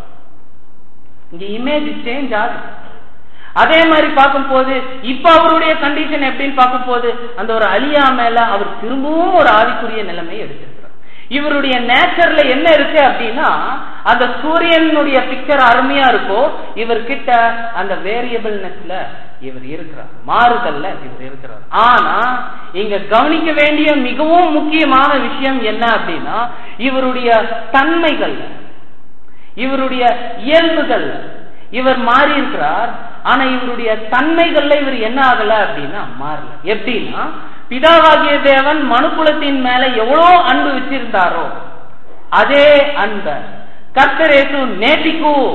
இங்க இமேஜ் சேஞ்ச் ஆகுது அதே மாதிரி பார்க்கும் போது இப்ப அவருடைய கண்டிஷன் எப்படின்னு பார்க்கும் போது அந்த ஒரு அழியா மேல அவர் திரும்பவும் ஒரு ஆவிக்குரிய நிலைமையை எடுத்திருக்கிறார் இவருடைய நேச்சர்ல என்ன இருக்கு அப்படின்னா அந்த சூரியனுடைய பிக்சர் அருமையா இருக்கோ இவர்கிட்ட அந்த வேரியபிள்னஸ்ல இவர் இருக்கிறார் மாறுதல்ல இவர் இருக்கிறார் ஆனா இங்க கவனிக்க வேண்டிய மிகவும் முக்கியமான விஷயம் என்ன அப்படின்னா இவருடைய தன்மைகள் இவருடைய இயல்புகள் இவர் மாறி இருக்கிறார் ஆனா இவருடைய தன்மைகள்ல இவர் என்ன ஆகல அப்படின்னா மாறல எப்படின்னா பிதாவாகிய தேவன் மனுக்குலத்தின் மேல எவ்வளவு அன்பு வச்சிருந்தாரோ அதே அன்ப கர்த்தரேசு நேத்திக்கும்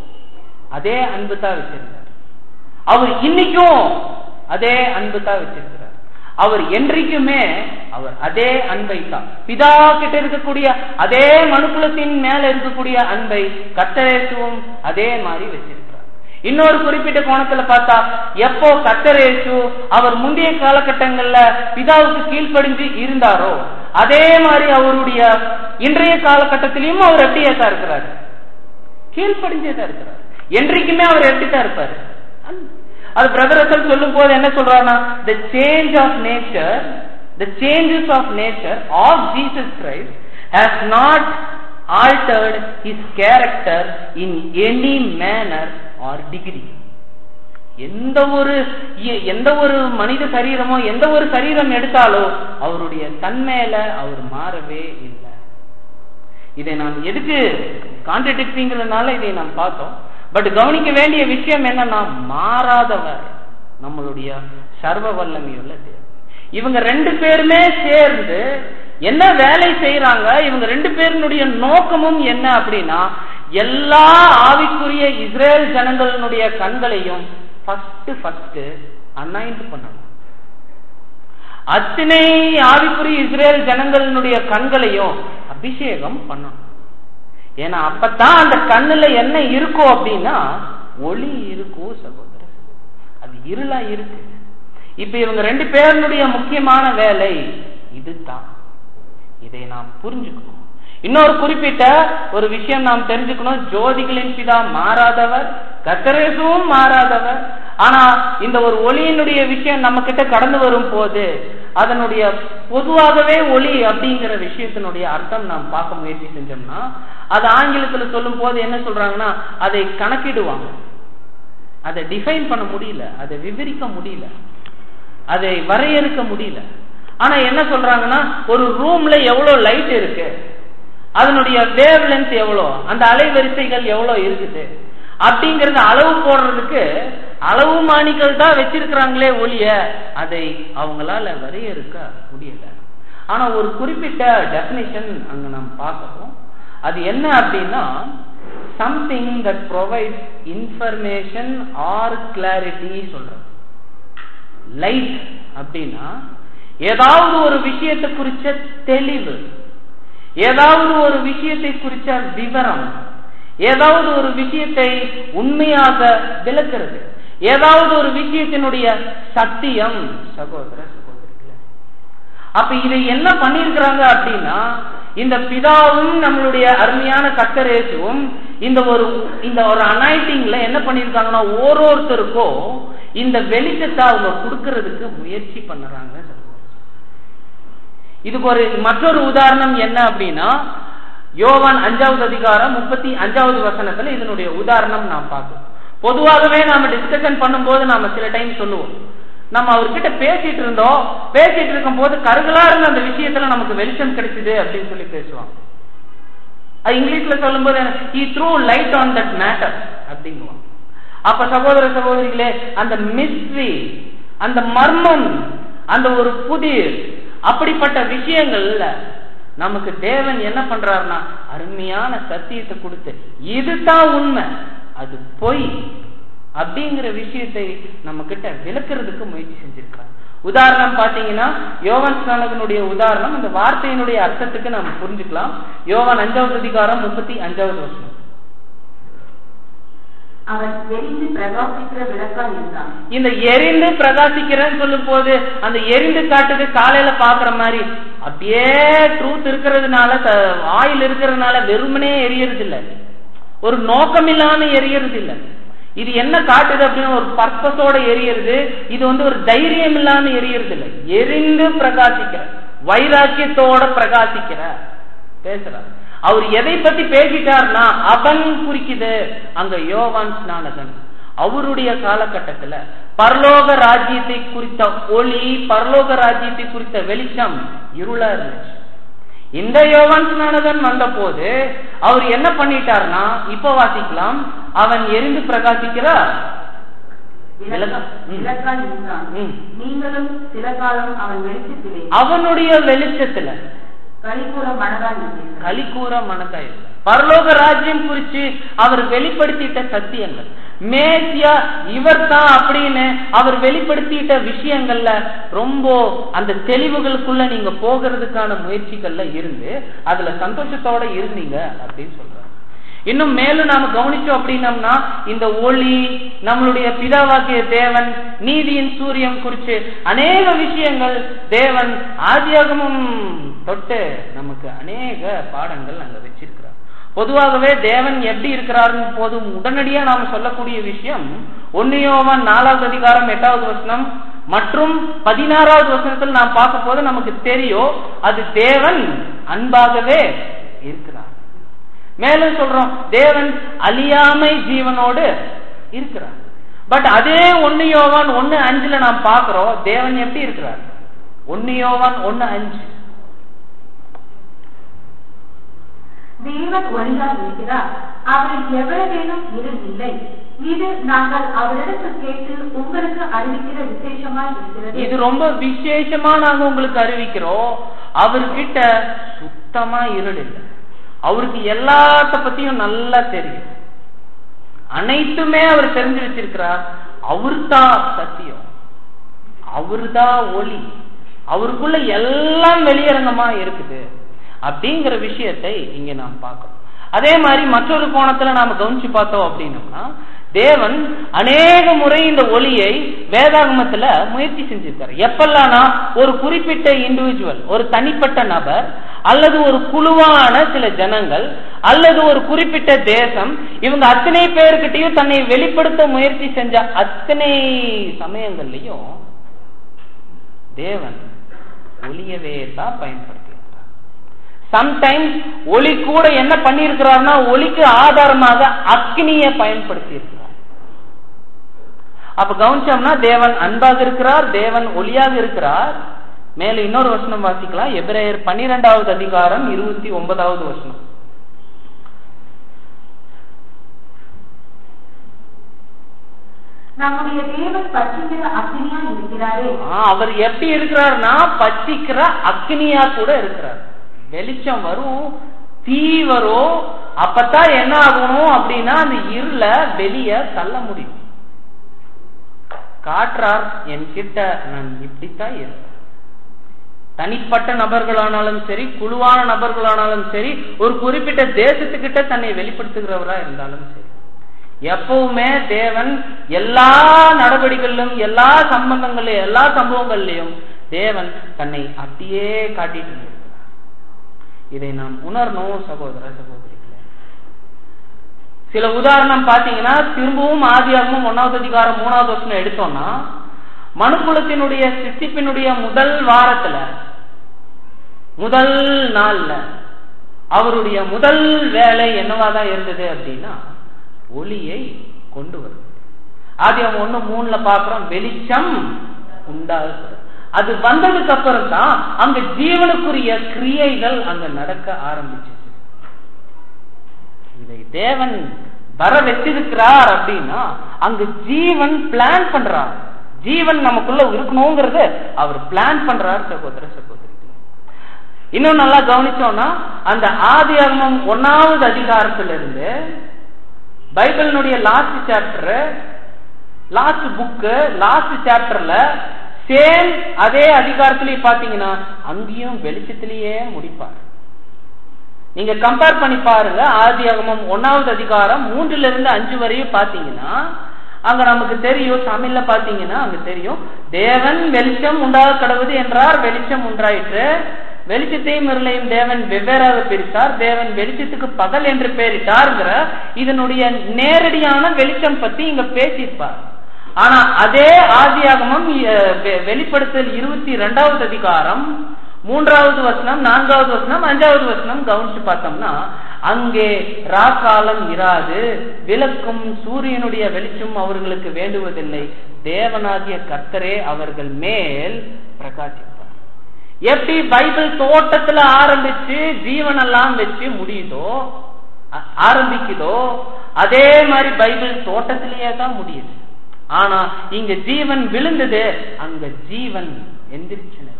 அதே அன்பு தான் வச்சிருந்தார் அவர் இன்னைக்கும் அதே அன்பு தான் வச்சிருக்கிறார் அவர் என்றைக்குமே அவர் அதே அன்பை தான் பிதா கிட்ட இருக்கக்கூடிய அதே மனுக்குலத்தின் மேல இருக்கக்கூடிய அன்பை கத்தரேசுவும் அதே மாதிரி வச்சிருக்கிறார் இன்னொரு குறிப்பிட்ட கோணத்துல பார்த்தா எப்போ கத்தரேசு அவர் முந்தைய காலகட்டங்கள்ல பிதாவுக்கு கீழ்ப்படிஞ்சு இருந்தாரோ அதே மாதிரி அவருடைய இன்றைய காலகட்டத்திலையும் அவர் எப்படியே தான் இருக்கிறாரு கீழ்ப்படிஞ்சே தான் இருக்கிறார் என்றைக்குமே அவர் எப்படி தான் இருப்பாரு அது பிரதரசல் சொல்லும் போது என்ன சொல்றாருன்னா the change of nature the changes of nature of Jesus Christ has not altered his character in any manner or degree எந்த ஒரு எந்த ஒரு மனித சரீரமோ எந்த ஒரு சரீரம் எடுத்தாலோ அவருடைய தன்மையில அவர் மாறவே இல்லை இதை நாம் எதுக்கு கான்ட்ரடிக்டிங்கிறதுனால இதை நாம் பார்த்தோம் பட் கவனிக்க வேண்டிய விஷயம் என்னன்னா மாறாதவர் நம்மளுடைய சர்வ வல்லமையுள்ள தேவன் இவங்க ரெண்டு பேருமே சேர்ந்து என்ன வேலை செய்யறாங்க இவங்க ரெண்டு பேருடைய நோக்கமும் என்ன அப்படின்னா எல்லா ஆவிக்குரிய இஸ்ரேல் ஜனங்களினுடைய கண்களையும் ஃபர்ஸ்ட் ஃபர்ஸ்ட் அனாயிண்ட் பண்ணணும் அத்தனை ஆவிக்குரிய இஸ்ரேல் ஜனங்களினுடைய கண்களையும் அபிஷேகம் பண்ணணும் ஏன்னா அப்பதான் அந்த கண்ணுல என்ன இருக்கும் அப்படின்னா ஒளி இருக்கும் சகோதரர் அது இருளா இருக்கு இப்ப இவங்க ரெண்டு பேருடைய முக்கியமான வேலை இதுதான் இதை நாம் புரிஞ்சுக்கணும் இன்னொரு குறிப்பிட்ட ஒரு விஷயம் நாம் தெரிஞ்சுக்கணும் ஜோதிகளின் பிதா மாறாதவர் கத்தரேசுவும் மாறாதவர் ஆனா இந்த ஒரு ஒளியினுடைய விஷயம் நம்ம கிட்ட கடந்து வரும் போது அதனுடைய பொதுவாகவே ஒளி அப்படிங்கிற விஷயத்தினுடைய அர்த்தம் நாம் பார்க்க முயற்சி செஞ்சோம்னா அது ஆங்கிலத்துல சொல்லும் போது என்ன சொல்றாங்கன்னா அதை கணக்கிடுவாங்க அதை டிஃபைன் பண்ண முடியல அதை விவரிக்க முடியல அதை வரையறுக்க முடியல ஆனா என்ன சொல்றாங்கன்னா ஒரு ரூம்ல எவ்வளவு லைட் இருக்கு அதனுடைய வேவ் லென்த் எவ்வளோ அந்த அலைவரிசைகள் எவ்வளோ இருக்குது அப்படிங்கறத அளவு போடுறதுக்கு அளவு மாணிகள் தான் வச்சிருக்கிறாங்களே ஒழிய அதை அவங்களால வரையறுக்க முடியல ஆனா ஒரு குறிப்பிட்ட டெபினிஷன் அங்க நாம் பார்க்கிறோம் அது என்ன அப்படின்னா something that provide information or clarity சொல்றது லைட் அப்படின்னா ஏதாவது ஒரு விஷயத்தை குறிச்ச தெளிவு ஏதாவது ஒரு விஷயத்தை குறிச்ச விவரம் ஏதாவது ஒரு விஷயத்தை உண்மையாக விளக்குறது ஏதாவது ஒரு விஷயத்தினுடைய சத்தியம் சகோதர சகோதரிகளே அப்ப இதை என்ன பண்ணிருக்கிறாங்க அப்படின்னா இந்த பிதாவும் நம்மளுடைய அருமையான கத்தரேசுவும் இந்த ஒரு இந்த ஒரு அனாயிட்டிங்ல என்ன பண்ணிருக்காங்கன்னா ஓரோருத்தருக்கும் இந்த வெளிச்சத்தை அவங்க கொடுக்கறதுக்கு முயற்சி பண்ணுறாங்க இதுக்கு ஒரு மற்றொரு உதாரணம் என்ன அப்படின்னா யோவான் அஞ்சாவது அதிகாரம் முப்பத்தி அஞ்சாவது வசனத்துல இதனுடைய உதாரணம் நாம் பார்க்கிறோம் பொதுவாகவே நாம டிஸ்கஷன் பண்ணும்போது நாம சில டைம் சொல்லுவோம் நம்ம அவர்கிட்ட பேசிட்டு இருந்தோம் பேசிட்டு இருக்கும் போது கருகலா இருந்த அந்த விஷயத்துல நமக்கு வெளிச்சம் கிடைச்சது அப்படின்னு சொல்லி பேசுவாங்க அது இங்கிலீஷ்ல சொல்லும்போது he threw light on that matter அப்படிங்குவாங்க அப்ப சகோதர சகோதரிகளே அந்த மிஸ்ட்ரி அந்த மர்மம் அந்த ஒரு புதிர் அப்படிப்பட்ட விஷயங்கள்ல நமக்கு தேவன் என்ன பண்றாருன்னா அருமையான சத்தியத்தை கொடுத்து இதுதான் உண்மை அது பொய் அப்படிங்கிற விஷயத்தை நம்ம கிட்ட விளக்குறதுக்கு முயற்சி செஞ்சிருக்கிறார் உதாரணம் பாத்தீங்கன்னா யோவான் ஸ்நானகனுடைய உதாரணம் இந்த வார்த்தையினுடைய அர்த்தத்துக்கு நம்ம புரிஞ்சுக்கலாம் யோவான் அஞ்சாவது அதிகாரம் முப்பத்தி அஞ்சாவது வருஷம் அவன் எரிந்து பிரகாசிக்கிற விளக்காய் இருந்தான் இந்த எரிந்து பிரகாசிக்கிறேன்னு சொல்லும் போது அந்த எரிந்து காட்டுது காலையில பாக்குற மாதிரி அப்படியே ட்ரூத் இருக்கிறதுனால ஆயில் இருக்கிறதுனால வெறுமனே எரியறது இல்ல ஒரு நோக்கம் இல்லாம எரியறது இல்ல இது என்ன காட்டுது அப்படின்னு ஒரு பர்பஸோட எரியறது இது வந்து ஒரு தைரியம் இல்லாம எரியறது இல்ல எரிந்து பிரகாசிக்கிற வைராக்கியத்தோட பிரகாசிக்கிற பேசுறார் அவர் எதை பத்தி பேசிட்டார்னா அவன் குறிக்குது அங்க யோவான் ஸ்நானகன் அவருடைய காலகட்டத்துல பரலோக ராஜ்யத்தை குறித்த ஒளி பரலோக ராஜ்யத்தை குறித்த வெளிச்சம் இருளா இருந்துச்சு இந்த யோவான் ஸ்நானகன் வந்த போது அவர் என்ன பண்ணிட்டார்னா இப்ப வாசிக்கலாம் அவன் எரிந்து பிரகாசிக்கிறார் விளக்கா- ம். விளக்காய் இருந்தான் ம். நீங்களும் சில காலம் அவன் வெளிச்சத்திலே அவனுடைய வெளிச்சத்துல கலிபுற மனதாய் இருந்தீர்கள் கலிக்கூற மனதாய் பரலோக ராஜ்யம் குறிச்சு அவர் வெளிப்படுத்திட்ட சத்தியங்கள் மேசியா இவர் தான் அப்படின்னு அவர் வெளிப்படுத்திட்ட விஷயங்கள்ல ரொம்ப அந்த தெளிவுகளுக்குள்ள நீங்க போகிறதுக்கான முயற்சிகள்ல இருந்து அதுல சந்தோஷத்தோட இருந்தீங்க அப்படின்னு சொல்றாரு இன்னும் மேலும் நாம கவனிச்சோம் அப்படின்னம்னா இந்த ஒளி நம்மளுடைய பிதாவாகிய தேவன் நீதியின் சூரியன் குறித்து அநேக விஷயங்கள் தேவன் ஆதியாகமும் தொட்டு நமக்கு அநேக பாடங்கள் அங்க வச்சிருக்கிறார் பொதுவாகவே தேவன் எப்படி இருக்கிறாருன்னு போதும் உடனடியா நாம சொல்லக்கூடிய விஷயம் ஒன்னியோவன் நாலாவது அதிகாரம் எட்டாவது வசனம் மற்றும் பதினாறாவது வசனத்தில் நாம் பார்க்கும் போது நமக்கு தெரியும் அது தேவன் அன்பாகவே இருக்கிறார் மேலும் சொல்றோம் தேவன் அழியாமை ஜீவனோடு இருக்கிறார் பட் அதே ஒன்னு யோவான் ஒன்னு அஞ்சுல நாம் பார்க்கிறோம் தேவன் எப்படி இருக்கிறார் ஒன்னு யோவான் ஒன்னு அஞ்சு தேவன் ஒளியாய் இருக்கிறார் அவரில் எவ்வளவேனும் இருள் இல்லை இது நாங்கள் அவரிடத்தில் கேட்டு உங்களுக்கு அறிவிக்கிற விசேஷமாய் இருக்கிறது இது ரொம்ப விசேஷமா நாங்க உங்களுக்கு அறிவிக்கிறோம் அவர்கிட்ட சுத்தமா இருள் இல்லை அவருக்கு எல்லாத்த பத்தியும் நல்லா தெரியும் அனைத்துமே அவர் தெரிஞ்சு வச்சிருக்கிறார் அவர்தான் சத்தியம் அவர்தான் ஒளி அவருக்குள்ள எல்லாம் வெளியரங்கமா இருக்குது அப்படிங்கிற விஷயத்தை இங்க நாம் பார்க்கிறோம் அதே மாதிரி மற்றொரு கோணத்துல நாம கவனிச்சு பார்த்தோம் அப்படின்னம்னா தேவன் அநேக முறை இந்த ஒளியை வேதாகமத்துல முயற்சி செஞ்சிருக்காரு எப்பெல்லாம்னா ஒரு குறிப்பிட்ட இண்டிவிஜுவல் ஒரு தனிப்பட்ட நபர் அல்லது ஒரு குழுவான சில ஜனங்கள் அல்லது ஒரு குறிப்பிட்ட தேசம் இவங்க அத்தனை பேர்கிட்டயும் தன்னை வெளிப்படுத்த முயற்சி செஞ்ச அத்தனை சமயங்கள்லயும் தேவன் ஒளியவே தான் பயன்படுத்தியிருக்கிறார் சம்டைம்ஸ் ஒளி கூட என்ன பண்ணியிருக்கிறார்னா ஒளிக்கு ஆதாரமாக அக்னியை பயன்படுத்தி இருக்கிறார் அப்ப கவனிச்சோம்னா தேவன் அன்பாக இருக்கிறார் தேவன் ஒளியாக இருக்கிறார் மேல இன்னொரு வசனம் வாசிக்கலாம் எபிரேயர் பன்னிரெண்டாவது அதிகாரம் இருபத்தி ஒன்பதாவது வசனம் நம்முடைய தேவன் பற்றிக்கிற அக்னியா இருக்கிறாரே ஆ, அவர் எப்படி இருக்கிறார்னா பச்சிக்கிற அக்னியா கூட இருக்கிறார் வெளிச்சம் வரும் தீ வரும் அப்பதான் என்ன ஆகணும் அப்படின்னா அந்த இருள வெளிய தள்ள முடியும் காற்றார் என் கிட்ட நான் இப்படித்தான் இருக்கேன் தனிப்பட்ட நபர்களானாலும் சரி குழுவான நபர்களானாலும் சரி ஒரு குறிப்பிட்ட தேசத்துக்கிட்ட தன்னை வெளிப்படுத்துகிறவரா இருந்தாலும் சரி எப்பவுமே தேவன் எல்லா நடவடிக்கைகளிலும் எல்லா சம்பந்தங்களையும் எல்லா சம்பவங்கள்லயும் தேவன் தன்னை அப்படியே காட்டிட்டு இருக்கிறார் இதை நாம் உணரணும் சகோதர சகோதரிகளே சில உதாரணம் பாத்தீங்கன்னா திரும்பவும் ஆதியாகமும் ஒன்னாவது அதிகாரம் மூணாவது வருஷம் எடுத்தோம்னா மனுக்குலத்தினுடைய சிருஷ்டிப்பினுடைய முதல் வாரத்துல முதல் நாள்ல அவருடைய முதல் வேலை என்னவாதான் இருந்தது அப்படின்னா ஒளியை கொண்டு வரும் ஆதியம் ஒண்ணு மூணுல பாக்குறோம் வெளிச்சம் உண்டாகுது அது வந்ததுக்கு அப்புறம் தான் அங்க ஜீவனுக்குரிய கிரியைகள் அங்க நடக்க ஆரம்பிச்சிச்சு இதை தேவன் வர வச்சிருக்கிறார் அப்படின்னா அங்க ஜீவன் பிளான் பண்றார் ஜீவன் நமக்குள்ள இருக்கணுங்கிறது அவர் பிளான் பண்றார் சகோதர சகோதரி இன்னும் நல்லா கவனிச்சோம்னா அந்த ஆதி அகமம் ஒன்னாவது அதிகாரத்திலிருந்து பைபிளினுடைய last chapter last book last சாப்டர்ல சேம் அதே அதிகாரத்திலேயே பாத்தீங்கன்னா அங்கேயும் வெளிச்சத்திலேயே முடிப்பார் நீங்க கம்பேர் பண்ணி பாருங்க ஆதி அகமம் ஒன்னாவது அதிகாரம் மூன்றுல இருந்து அஞ்சு வரையும் பாத்தீங்கன்னா அங்க நமக்கு தெரியும் தமிழ்ல பாத்தீங்கன்னா அங்க தெரியும் தேவன் வெளிச்சம் உண்டாக கடவுது என்றார் வெளிச்சம் உண்டாயிற்று வெளிச்சத்தையும் இருளையும் தேவன் வெவ்வேறாக பிரித்தார் தேவன் வெளிச்சத்துக்கு பகல் என்று பெயரிட்டார்ங்கிற இதனுடைய நேரடியான வெளிச்சம் பத்தி இங்க பேசியிருப்பார் ஆனா அதே ஆதியாகமம் வெளிப்படுத்தல் இருபத்தி இரண்டாவது அதிகாரம் மூன்றாவது வசனம் நான்காவது வசனம் அஞ்சாவது வசனம் கவனிச்சு பார்த்தோம்னா அங்கே ராக்காலம் இராது விளக்கும் சூரியனுடைய வெளிச்சம் அவர்களுக்கு வேண்டுவதில்லை தேவனாகிய கர்த்தரே அவர்கள் மேல் பிரகாசிப்பார் எப்படி பைபிள் தோட்டத்துல ஆரம்பிச்சு ஜீவனெல்லாம் வச்சு முடியுதோ ஆரம்பிக்குதோ அதே மாதிரி பைபிள் தோட்டத்திலேயே தான் முடியுது ஆனா இங்க ஜீவன் விழுந்தது அங்க ஜீவன் எந்திரிச்சு நிலம்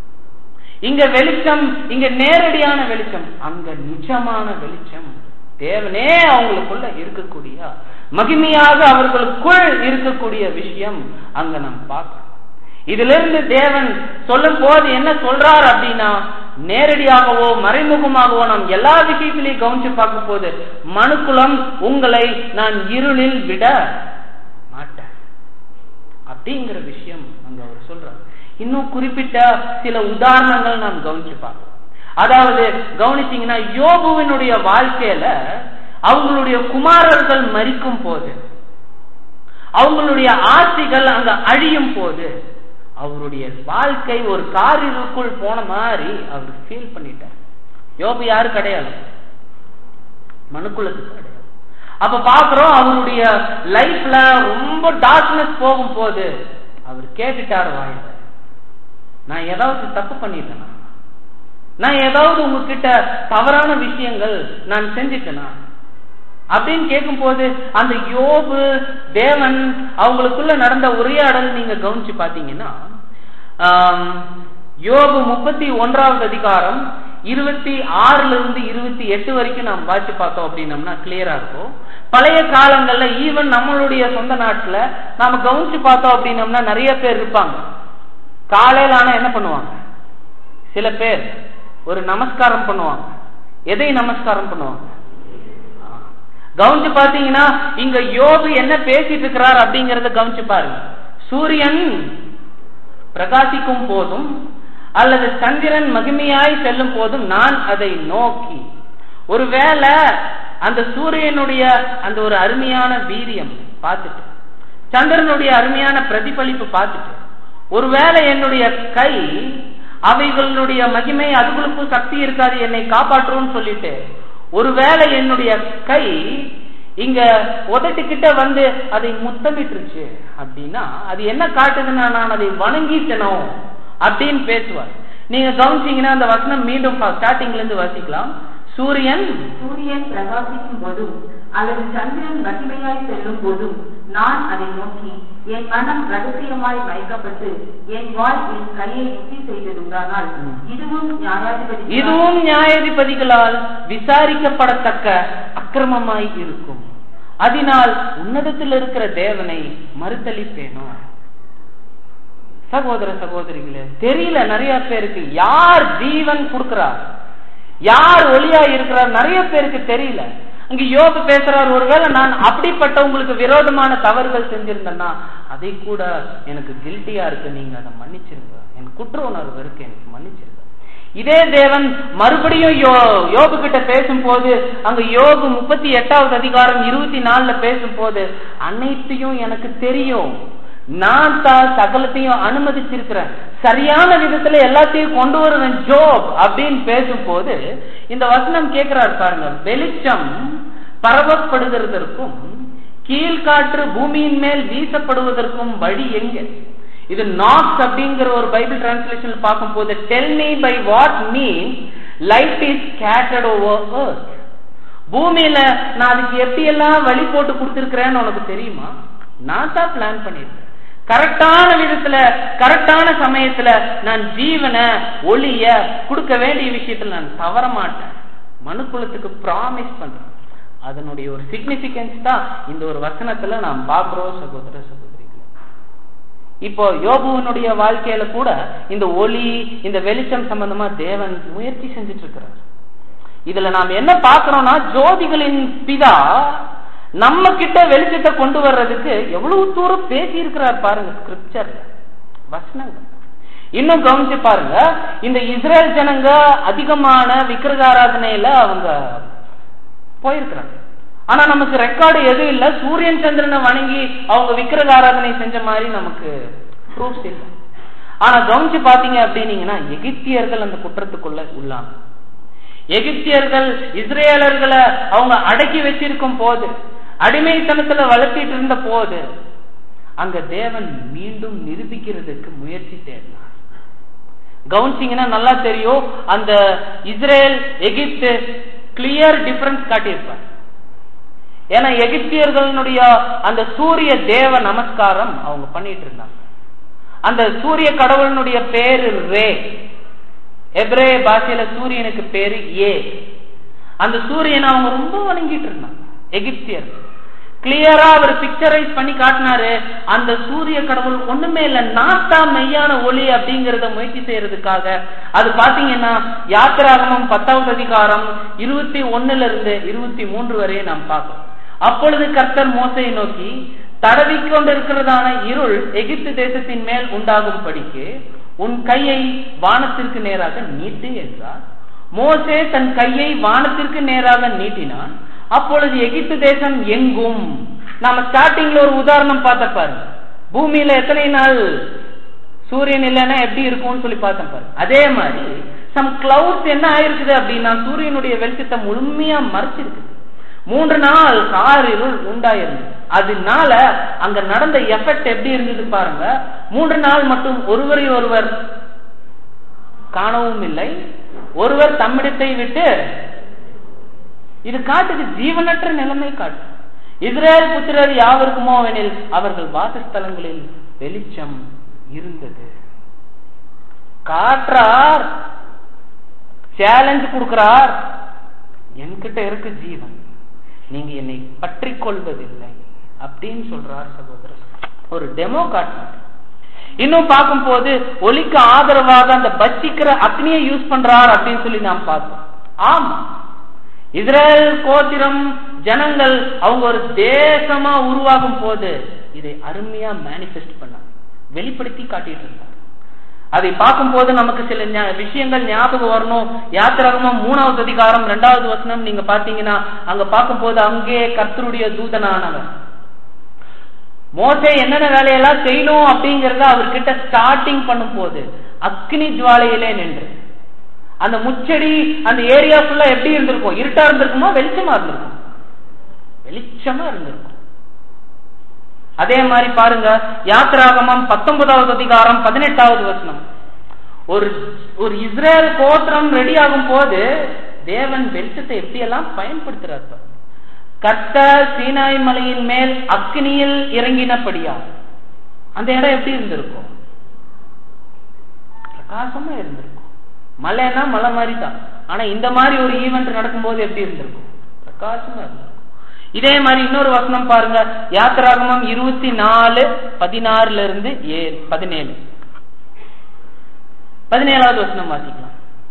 இங்க வெளிச்சம் இங்க நேரடியான வெளிச்சம் அங்க நிஜமான வெளிச்சம் தேவனே அவங்களுக்குள்ள இருக்கக்கூடிய மகிமையாக அவர்களுக்குள் இருக்கக்கூடிய விஷயம் அங்க நாம் பார்க்கிறோம் இதுல இருந்து தேவன் சொல்லும் போது என்ன சொல்றார் அப்படின்னா நேரடியாகவோ மறைமுகமாகவோ நாம் எல்லா விஷயத்திலையும் கவனிச்சு பார்க்கும் போது மனுக்குலம் உங்களை நான் இருளில் விட மாட்டேன் அப்படிங்கிற விஷயம் அங்க அவர் சொல்றார் இன்னும் குறிப்பிட்ட சில உதாரணங்கள் நாம் கவனிச்சு பார்க்கணும் அதாவது கவனிச்சீங்கன்னா யோபுவினுடைய வாழ்க்கையில அவங்களுடைய குமாரர்கள் மறிக்கும் போது அவங்களுடைய ஆசைகள் அங்க அழியும் போது அவருடைய வாழ்க்கை ஒரு காரிருக்குள் போன மாதிரி அவர் ஃபீல் பண்ணிட்டார் யோபு யாரு கிடையாது மனுக்குலத்துக்கு கிடையாது அப்ப பாக்குறோம் அவருடைய லைஃப்ல ரொம்ப டார்க்னஸ் போகும் போது அவர் கேட்டுட்டார் வாயில நான் ஏதாவது தப்பு பண்ணிட்டேனா நான் ஏதாவது உங்ககிட்ட தவறான விஷயங்கள் நான் செஞ்சுட்டேனா அப்படின்னு கேட்கும் போது அந்த யோபு தேவன் அவங்களுக்குள்ள நடந்த உரையாடல் நீங்க கவனிச்சு பாத்தீங்கன்னா யோபு முப்பத்தி ஒன்றாவது அதிகாரம் இருபத்தி ஆறுல இருந்து இருபத்தி எட்டு வரைக்கும் நாம் வாசி பார்த்தோம் அப்படின்னம்னா கிளியரா இருக்கும் பழைய காலங்கள்ல ஈவன் நம்மளுடைய சொந்த நாட்டுல நாம கவனிச்சு பார்த்தோம் அப்படின்னம்னா நிறைய பேர் இருப்பாங்க காலையில ஆனா என்ன பண்ணுவாங்க சில பேர் ஒரு நமஸ்காரம் பண்ணுவாங்க எதை நமஸ்காரம் பண்ணுவாங்க கவனிச்சு பாத்தீங்கன்னா இங்க யோபு என்ன பேசிட்டு இருக்கிறார் அப்படிங்கறத கவனிச்சு பாருங்க சூரியன் பிரகாசிக்கும் போதும் அல்லது சந்திரன் மகிமையாய் செல்லும் போதும் நான் அதை நோக்கி ஒருவேளை அந்த சூரியனுடைய அந்த ஒரு அருமையான வீரியம் பார்த்துட்டு சந்திரனுடைய அருமையான பிரதிபலிப்பு பார்த்துட்டு ஒருவேளை என்னுடைய கை அவைகளுடைய மகிமை அதுகளுக்கும் சக்தி இருக்காது என்னை காப்பாற்றும்னு சொல்லிட்டு ஒருவேளை என்னுடைய கை இங்க உதட்டுக்கிட்ட வந்து அதை முத்தமிட்டுருச்சு அப்படின்னா அது என்ன காட்டுதுன்னா நான் அதை வணங்கிட்டனோ அப்படின்னு பேசுவார் நீங்க கவனிச்சீங்கன்னா அந்த வசனம் மீண்டும் ஸ்டார்டிங்ல இருந்து வாசிக்கலாம் சூரியன் சூரியன் பிரகாசிக்கும் போதும் அல்லது சந்திரன் மகிமையாய் செல்லும் போதும் நான் அதை நோக்கி என் மனம் ரகசியமாய் மயக்கப்பட்டு என் வாய் என் கையை யுக்தி செய்ததுண்டானால் இதுவும் நியாயாதிபதி இதுவும் நியாயாதிபதிகளால் விசாரிக்கப்படத்தக்க அக்கிரமமாய் இருக்கும் அதனால் உன்னதத்தில் இருக்கிற தேவனை மறுதளிப்பேனோ சகோதர சகோதரிகளே தெரியல நிறைய பேருக்கு யார் ஜீவன் கொடுக்கிறார் யார் ஒளியா இருக்கிறார் நிறைய பேருக்கு தெரியல அங்க யோபு பேசுறார் ஒருவேளை நான் அப்படிப்பட்டவங்களுக்கு விரோதமான தவறுகள் செஞ்சிருந்தேன்னா அதை கூட எனக்கு கில்ட்டியா இருக்கு நீங்க அதை மன்னிச்சிருங்க என் குற்ற உணர்வு இருக்கு எனக்கு மன்னிச்சிருங்க இதே தேவன் மறுபடியும் யோ யோபு கிட்ட பேசும்போது அங்க யோபு முப்பத்தி எட்டாவது அதிகாரம் இருபத்தி நாலுல பேசும்போது அனைத்தையும் எனக்கு தெரியும் நான் தான் சகலத்தையும் அனுமதிச்சிருக்கிறேன் சரியான விதத்துல எல்லாத்தையும் கொண்டு வருவேன் ஜோப் அப்படின்னு பேசும்போது இந்த வசனம் கேட்கிறார் பாருங்க வெளிச்சம் பரவப்படுகிறதற்கும் கீழ்காற்று பூமியின் மேல் வீசப்படுவதற்கும் வழி எங்க இது நாக்ஸ் அப்படிங்கிற ஒரு பைபிள் டிரான்ஸ்லேஷன் பார்க்கும் போது tell me by what means light is scattered over earth பூமியில நான் அதுக்கு எப்படி எல்லாம் வழி போட்டு கொடுத்திருக்கிறேன்னு உனக்கு தெரியுமா நான் தான் பிளான் பண்ணிருக்கேன் கரெக்டான விதத்துல கரெக்டான சமயத்துல நான் ஜீவனை ஒளிய கொடுக்க வேண்டிய விஷயத்துல நான் தவற மாட்டேன் மனுக்குலத்துக்கு ப்ராமிஸ் பண்றேன் அதனுடைய ஒரு சிக்னிபிகன்ஸ் தான் இந்த ஒரு வசனத்துல நாம் பார்க்கிறோம் சகோதர சகோதரிகள் இப்போ யோபுவனுடைய வாழ்க்கையில கூட இந்த ஒளி இந்த வெளிச்சம் சம்பந்தமா தேவன் முயற்சி செஞ்சுட்டு இருக்கிறார் இதுல நாம் என்ன பார்க்கிறோம்னா ஜோதிகளின் பிதா நம்ம கிட்ட வெளிச்சத்தை கொண்டு வர்றதுக்கு எவ்வளவு தூரம் பேசி இருக்கிறார் பாருங்க ஸ்கிரிப்சர்ல வசனங்கள் இன்னும் கவனிச்சு பாருங்க இந்த இஸ்ரேல் ஜனங்க அதிகமான விக்கிரகாராதனையில அவங்க போயிருக்கிறாங்க ஆனா நமக்கு ரெக்கார்டு எதுவும் இல்ல சூரியன் சந்திரனை வணங்கி அவங்க விக்கிரகாராதனை செஞ்ச மாதிரி நமக்கு ப்ரூஃப்ஸ் இல்லை ஆனா கவனிச்சு பாத்தீங்க அப்படின்னீங்கன்னா எகிப்தியர்கள் அந்த குற்றத்துக்குள்ள உள்ளாங்க எகிப்தியர்கள் இஸ்ரேலர்களை அவங்க அடக்கி வச்சிருக்கும் போது அடிமைத்தனத்துல வளர்த்திட்டு இருந்த போது அங்க தேவன் மீண்டும் நிரூபிக்கிறதுக்கு முயற்சி தேடினார் கவனிச்சீங்கன்னா நல்லா தெரியும் அந்த இஸ்ரேல் எகிப்து கிளியர் டிஃபரன்ஸ் காட்டியிருப்பார் ஏன்னா எகிப்தியர்களுடைய அந்த சூரிய தேவ நமஸ்காரம் அவங்க பண்ணிட்டு இருந்தாங்க அந்த சூரிய கடவுளினுடைய பேரு ரே எப்ரே பாஷையில சூரியனுக்கு பேரு ஏ அந்த சூரியனை அவங்க ரொம்ப வணங்கிட்டு இருந்தாங்க எகிப்தியர் கிளியரா அவர் பிக்சரைஸ் பண்ணி காட்டினாரு அந்த சூரிய கடவுள் ஒண்ணுமே இல்ல நாத்தா மெய்யான ஒளி அப்படிங்கறத முயற்சி செய்யறதுக்காக அது பாத்தீங்கன்னா யாத்திராகமம் பத்தாவது அதிகாரம் இருபத்தி ஒண்ணுல இருந்து இருபத்தி மூன்று வரையே நாம் பார்க்கிறோம் அப்பொழுது கர்த்தர் மோசையை நோக்கி தடவி கொண்டிருக்கிறதான இருள் எகிப்து தேசத்தின் மேல் உண்டாகும் படிக்கு உன் கையை வானத்திற்கு நேராக நீட்டு என்றார் மோசே தன் கையை வானத்திற்கு நேராக நீட்டினான் அப்பொழுது எகிப்து தேசம் எங்கும் நாம ஸ்டார்டிங்ல ஒரு உதாரணம் பார்த்த பாருங்க பூமியில எத்தனை நாள் சூரியன் இல்லைன்னா எப்படி இருக்கும்னு சொல்லி பார்த்தேன் பாரு அதே மாதிரி சம் கிளவுட்ஸ் என்ன ஆயிருக்குது அப்படின்னா சூரியனுடைய வெளிச்சத்தை முழுமையா மறைச்சிருக்குது மூன்று நாள் காரிருள் உண்டாயிருந்தது அதனால அங்க நடந்த எஃபெக்ட் எப்படி இருந்தது பாருங்க மூன்று நாள் மட்டும் ஒருவரை ஒருவர் காணவும் இல்லை ஒருவர் தம்மிடத்தை விட்டு இது காட்டுது ஜீவனற்ற நிலைமை காட்டு இஸ்ரேல் புத்திரர் யாவருக்குமோ எனில் அவர்கள் வாசஸ்தலங்களில் வெளிச்சம் இருந்தது காற்றார் சேலஞ்ச் கொடுக்கிறார் என்கிட்ட இருக்கு ஜீவன் நீங்க என்னை பற்றி கொள்வதில்லை அப்படின்னு சொல்றார் சகோதரர் ஒரு டெமோ காட்டினார் இன்னும் பார்க்கும் போது ஒலிக்கு ஆதரவாக அந்த பட்சிக்கிற அக்னியை யூஸ் பண்றார் அப்படின்னு சொல்லி நாம் பார்த்தோம் ஆமா இஸ்ரேல் கோத்திரம் ஜனங்கள் அவங்க ஒரு தேசமா உருவாகும் போது இதை அருமையா மேனிபெஸ்ட் பண்ணாங்க வெளிப்படுத்தி காட்டிட்டு இருந்தாங்க அதை பார்க்கும் போது நமக்கு சில விஷயங்கள் ஞாபகம் வரணும் யாத்திராகமா மூணாவது அதிகாரம் ரெண்டாவது வசனம் நீங்க பாத்தீங்கன்னா அங்க பார்க்கும் போது அங்கே கர்த்தருடைய தூதனானவர் மோசே என்னென்ன வேலையெல்லாம் செய்யணும் அப்படிங்கறத அவர்கிட்ட ஸ்டார்டிங் பண்ணும் போது அக்னி ஜுவாலையிலே நின்று அந்த முச்செடி அந்த ஏரியா ஃபுல்லா எப்படி இருந்திருக்கும் இருட்டா இருந்திருக்குமா வெளிச்சமா இருந்திருக்கும் வெளிச்சமா இருந்திருக்கும் அதே மாதிரி பாருங்க யாத்திராகமம் பத்தொன்பதாவது அதிகாரம் பதினெட்டாவது வசனம் ஒரு ஒரு இஸ்ரேல் கோத்திரம் ரெடி ஆகும் போது தேவன் வெளிச்சத்தை எப்படியெல்லாம் பயன்படுத்துறாரு கத்த சீனாய் மலையின் மேல் அக்னியில் இறங்கினபடியா அந்த இடம் எப்படி இருந்திருக்கும் பிரகாசமா இருந்திருக்கும் மலைன்னா மலை மாதிரி தான் ஆனா இந்த மாதிரி ஒரு ஈவெண்ட் நடக்கும்போது எப்படி இருந்திருக்கும் பிரகாசமா இருந்திருக்கும் இதே மாதிரி இன்னொரு வசனம் பாருங்க யாத்திராகமம் இருபத்தி நாலு பதினாறுல இருந்து ஏழு பதினேழு பதினேழாவது வசனம் வாசிக்கலாம்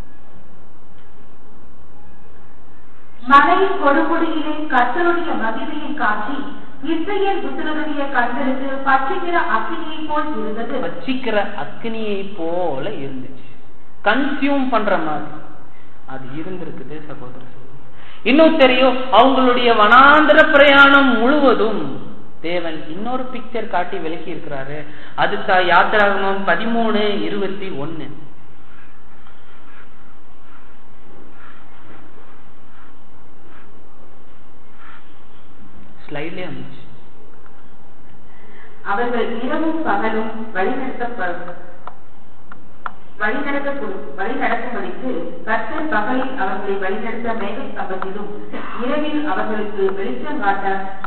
மலையின் கொடுமுடியிலே கர்த்தருடைய மகிமையை காட்டி இஸ்ரேல் புத்திரருடைய கண்களுக்கு பற்றிக்கிற அக்கினியை போல் இருந்தது வச்சிக்கிற அக்னியை போல இருந்துச்சு கன்சியூம் பண்ற மாதிரி அது இருந்திருக்குது சகோதர இன்னும் தெரியும் அவங்களுடைய வனாந்திர பிரயாணம் முழுவதும் தேவன் இன்னொரு பிக்சர் காட்டி விளக்கி இருக்கிறாரு அது தான் யாத்திராகமம் பதிமூணு இருபத்தி ஒன்னு ஸ்லைட்லயே வந்துச்சு அவர்கள் இரவும் பகலும் வழிநடத்தப்படும் வழிநடத்தப்படும் வழிநடத்தும்படிக்கு கர்த்தர் பகலில் அவர்களை வழிநடத்த மேக ஸ்தம்பத்திலும் இரவில் அவர்களுக்கு வெளிச்சம் காட்ட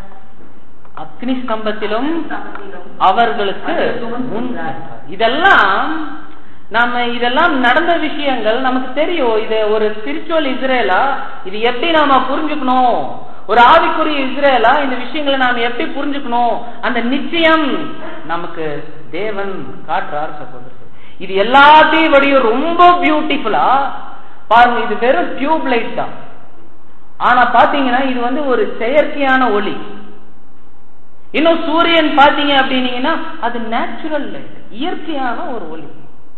அக்னி ஸ்தம்பத்திலும் ஸ்தம்பத்திலும் அவர்களுக்கு முன் இதெல்லாம் நாம இதெல்லாம் நடந்த விஷயங்கள் நமக்கு தெரியும் இது ஒரு ஸ்பிரிச்சுவல் இஸ்ரேலா இது எப்படி நாம புரிஞ்சுக்கணும் ஒரு ஆவிக்குரிய இஸ்ரேலா இந்த விஷயங்களை நாம எப்படி புரிஞ்சுக்கணும் அந்த நிச்சயம் நமக்கு தேவன் காட்டுறார் சகோதரர் இது எல்லாத்தையும் விடையும் ரொம்ப பியூட்டிஃபுல்லா பாருங்க இது வெறும் டியூப் லைட் தான் ஆனா பாத்தீங்கன்னா இது வந்து ஒரு செயற்கையான ஒளி இன்னும் சூரியன் பாத்தீங்க அப்படின்னீங்கன்னா அது நேச்சுரல் லைட் இயற்கையான ஒரு ஒளி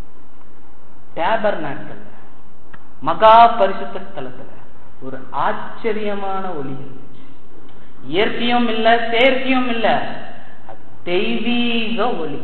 டேபர் நாட்கள் மகா பரிசுத்த ஸ்தலத்துல ஒரு ஆச்சரியமான ஒளி இருந்துச்சு இயற்கையும் இல்ல செயற்கையும் இல்ல அது தெய்வீக ஒளி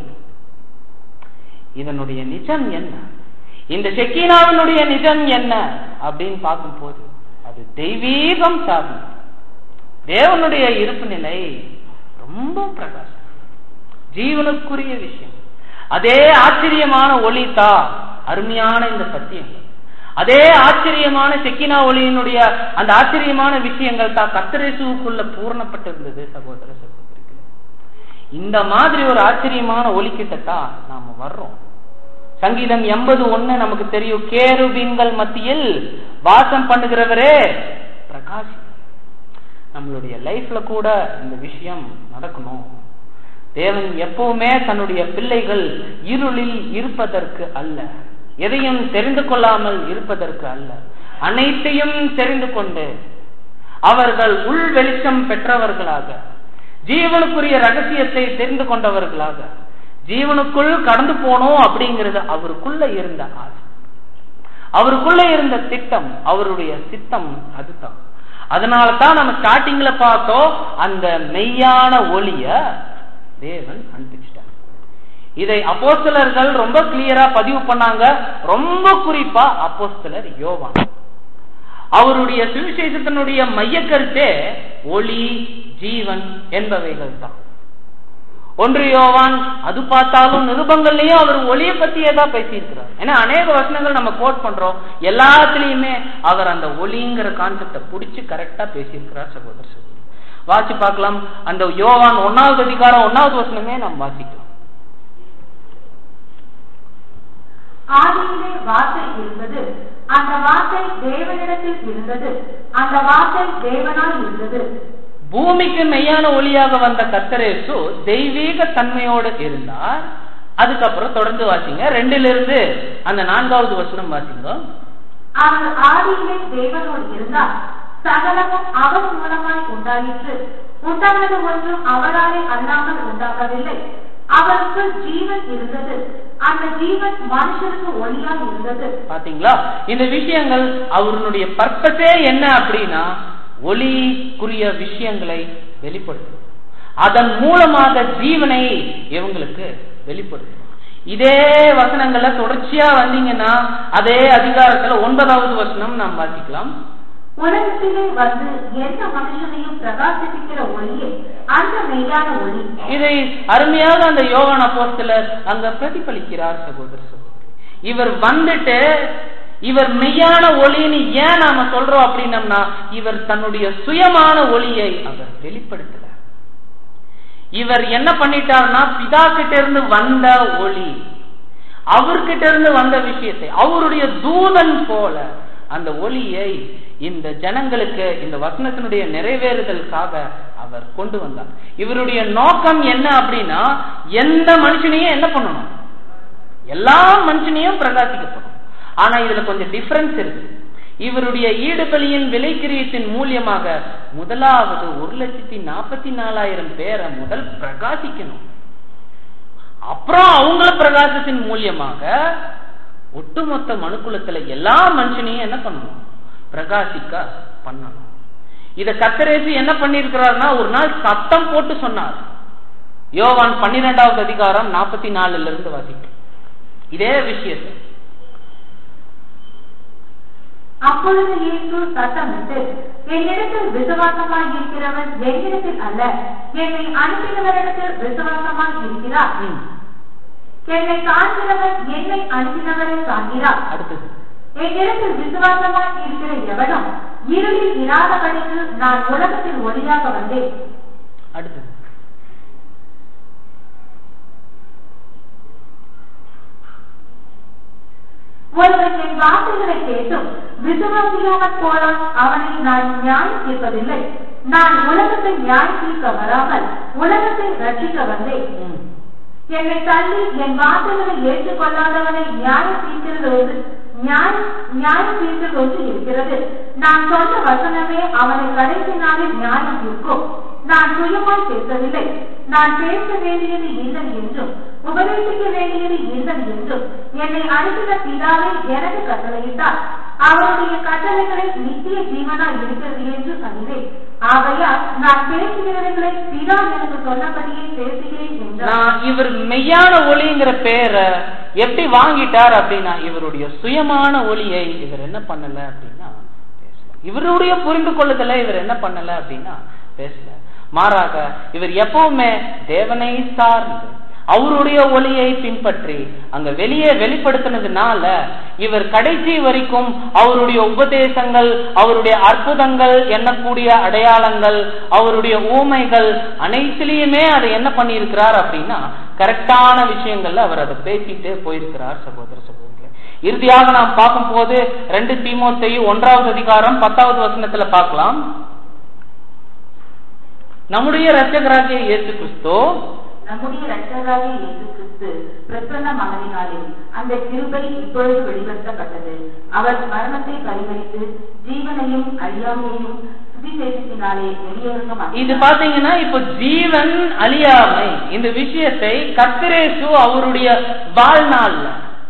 இதனுடைய நிஜம் என்ன இந்த செக்கினாவினுடைய நிஜம் என்ன அப்படின்னு பார்க்கும்போது அது தெய்வீகம் சார்ந்து தேவனுடைய இருப்பு நிலை ரொம்ப பிரகாசம் ஜீவனுக்குரிய விஷயம் அதே ஆச்சரியமான ஒளி தா அருமையான இந்த சத்தியங்கள் அதே ஆச்சரியமான செக்கினா ஒளியினுடைய அந்த ஆச்சரியமான விஷயங்கள் தான் கத்தரேசுக்குள்ள பூரணப்பட்டிருந்தது சகோதர சகோதரிகளே இந்த மாதிரி ஒரு ஆச்சரியமான ஒளி கிட்டத்தான் நாம வர்றோம் சங்கீதம் எண்பது ஒண்ணு நமக்கு தெரியும் கேருபீன்கள் மத்தியில் வாசம் பண்ணுகிறவரே பிரகாஷ் நம்மளுடைய லைஃப்ல கூட இந்த விஷயம் நடக்கணும் தேவன் எப்பவுமே தன்னுடைய பிள்ளைகள் இருளில் இருப்பதற்கு அல்ல எதையும் தெரிந்து கொள்ளாமல் இருப்பதற்கு அல்ல அனைத்தையும் தெரிந்து கொண்டு அவர்கள் உள் வெளிச்சம் பெற்றவர்களாக ஜீவனுக்குரிய ரகசியத்தை தெரிந்து கொண்டவர்களாக ஜீவனுக்குள் கடந்து போனோம் அப்படிங்கிறது அவருக்குள்ள இருந்த ஆசை அவருக்குள்ள இருந்த திட்டம் அவருடைய சித்தம் அதுதான் அதனால தான் நம்ம ஸ்டார்டிங்ல பார்த்தோம் அந்த மெய்யான ஒளிய தேவன் அனுப்பிச்சிட்டார் இதை அப்போஸ்தலர்கள் ரொம்ப கிளியரா பதிவு பண்ணாங்க ரொம்ப குறிப்பா அப்போஸ்தலர் யோவான் அவருடைய சுவிசேஷத்தினுடைய மைய கருத்தே ஒளி ஜீவன் என்பவைகள் தான் ஒன்று யோவான் அது பார்த்தாலும் நிருபங்கள்லயும் அவர் ஒளியை பத்தியே தான் பேசியிருக்கிறார் ஏன்னா அநேக வசனங்கள் நம்ம கோட் பண்றோம் எல்லாத்துலயுமே அவர் அந்த ஒளிங்கிற கான்செப்டை பிடிச்சு கரெக்டா பேசியிருக்கிறார் சகோதர சகோதரி வாசி பார்க்கலாம் அந்த யோவான் ஒன்னாவது அதிகாரம் ஒன்னாவது வசனமே நாம் வாசிக்கலாம் ஆதியிலே வார்த்தை இருந்தது அந்த வார்த்தை தேவனிடத்தில் இருந்தது அந்த வார்த்தை தேவனாய் இருந்தது பூமிக்கு மெய்யான ஒளியாக வந்த கத்தரேசு தெய்வீக தன்மையோடு இருந்தார் அதுக்கப்புறம் தொடர்ந்து வாசிங்க ரெண்டுல இருந்து அந்த நான்காவது வசனம் வாசிங்க அவர் ஆதியிலே தேவனோடு இருந்தார் சகலமும் அவர் மூலமாய் உண்டாயிற்று உண்டானது ஒன்றும் அவராலே அல்லாமல் உண்டாகவில்லை அவருக்கு ஜீவன் இருந்தது அந்த ஜீவன் மனுஷருக்கு ஒளியாய் இருந்தது பாத்தீங்களா இந்த விஷயங்கள் அவருடைய பர்பஸே என்ன அப்படின்னா ஒளிக்குரிய விஷயங்களை வெளிப்படுத்தும் அதன் மூலமாக ஜீவனை இவங்களுக்கு வெளிப்படுத்தும் இதே வசனங்கள்ல தொடர்ச்சியா வந்தீங்கன்னா அதே அதிகாரத்துல ஒன்பதாவது வசனம் நாம் வாசிக்கலாம் உலகத்திலே வந்து எந்த மனுஷனையும் பிரகாசிப்பிக்கிற ஒளியே அந்த மெய்யான ஒளி இதை அருமையாக அந்த யோகான அப்போஸ்தலர் அங்க பிரதிபலிக்கிறார் சகோதர சகோதரி இவர் வந்துட்டு இவர் மெய்யான ஒளின்னு ஏன் நாம சொல்றோம் அப்படின்னம்னா இவர் தன்னுடைய சுயமான ஒளியை அவர் வெளிப்படுத்தல இவர் என்ன பண்ணிட்டார்னா பிதா கிட்ட இருந்து வந்த ஒளி அவர்கிட்ட இருந்து வந்த விஷயத்தை அவருடைய தூதன் போல அந்த ஒளியை இந்த ஜனங்களுக்கு இந்த வசனத்தினுடைய நிறைவேறுதலுக்காக அவர் கொண்டு வந்தார் இவருடைய நோக்கம் என்ன அப்படின்னா எந்த மனுஷனையும் என்ன பண்ணணும் எல்லா மனுஷனையும் பிரகாசிக்கப்படும் ஆனா இதுல கொஞ்சம் டிஃபரன்ஸ் இருக்கு இவருடைய ஈடுபலியின் விலைக்கிரியத்தின் மூலியமாக முதலாவது ஒரு லட்சத்தி நாற்பத்தி நாலாயிரம் பேரை முதல் பிரகாசிக்கணும் அப்புறம் அவங்கள பிரகாசத்தின் மூலியமாக ஒட்டுமொத்த மனுக்குலத்துல எல்லா மனுஷனையும் என்ன பண்ணணும் பிரகாசிக்க பண்ணணும் இத கத்தரேசு என்ன பண்ணிருக்கிறார்னா ஒரு நாள் சத்தம் போட்டு சொன்னார் யோவான் பன்னிரெண்டாவது அதிகாரம் நாற்பத்தி நாலுல இருந்து வாசிக்கும் இதே விஷயத்தை அப்பொழுது இயேசு சத்தமிட்டு என்னிடத்தில் விசுவாசமாய் இருக்கிறவன் என்னிடத்தில் அல்ல என்னை அனுப்பினவரிடத்தில் விசுவாசமாய் இருக்கிறார் ம். என்னை காண்கிறவன் என்னை அனுப்பினவரை காண்கிறார் அடுத்தது என்னிடத்தில் விசுவாசமாய் இருக்கிற எவனும் இருளில் இராதபடிக்கு நான் உலகத்தில் ஒளியாக வந்தேன் அடுத்தது ஒருவன் என் வார்த்தைகளை கேட்டும் விசுவாசியாமல் போனால் அவனை நான் நியாயம் தீர்ப்பதில்லை நான் உலகத்தை நியாயம் தீர்க்க வராமல் உலகத்தை ரட்சிக்க வந்தேன் ம். என்னை தள்ளி என் வார்த்தைகளை ஏற்றுக்கொள்ளாதவனை நியாயம் தீர்க்கிறது ஒன்று நியாயம் நியாயம் தீர்க்கிறது ஒன்று இருக்கிறது நான் சொன்ன வசனமே அவனை கடைசி நாளில் நியாயம் தீர்க்கும் நான் சுயமாய் பேசவில்லை நான் பேச வேண்டியது இல்லை என்றும் உபதேசிக்க வேண்டியது இல்லை என்றும் என்னை அனுப்பின பிதாவை எனக்கு கட்டளையிட்டார் அவருடைய கட்டளைகளை நித்திய ஜீவனாய் இருக்கிறது என்று அறிவேன் ஆகையால் நான் பேசுகிறவர்களை பிதா எனக்கு சொன்னபடியே பேசுகிறேன் என்றார் நான் இவர் மெய்யான ஒளிங்கிற பேரை எப்படி வாங்கிட்டார் அப்படின்னா இவருடைய சுயமான ஒளியை இவர் என்ன பண்ணல அப்படின்னா பேசல இவருடைய புரிந்து கொள்ளுதலை இவர் என்ன பண்ணல அப்படின்னா பேசல மாறாக இவர் எப்பவுமே தேவனை சார்ந்து அவருடைய ஒளியை பின்பற்றி அங்க வெளியே வெளிப்படுத்தினதுனால இவர் கடைசி வரைக்கும் அவருடைய உபதேசங்கள் அவருடைய அற்புதங்கள் எண்ணக்கூடிய அடையாளங்கள் அவருடைய ஊமைகள் அனைத்திலையுமே அதை என்ன பண்ணியிருக்கிறார் அப்படின்னா கரெக்டான விஷயங்கள்ல அவர் அதை பேசிட்டு போயிருக்கிறார் சகோதர சகோதரிகளே இறுதியாக நாம் பார்க்கும்போது ரெண்டு தீமோத்தேயு ஒன்றாவது அதிகாரம் பத்தாவது வசனத்துல பார்க்கலாம் நம்முடைய இரட்சகராகிய இயேசு கிறிஸ்து நம்முடைய இரட்சகராகிய இயேசு கிறிஸ்து பிரசன்ன மகனினாலே அந்த கிருபை இப்பொழுது வெளிப்படுத்தப்பட்டது அவர் மரணத்தை பரிகரித்து ஜீவனையும் அழியாமையையும் சுவிசேஷத்தினாலே வெளியேறுக இது பாத்தீங்கன்னா இப்ப ஜீவன் அழியாமை இந்த விஷயத்தை கத்திரேசு அவருடைய வாழ்நாள்ல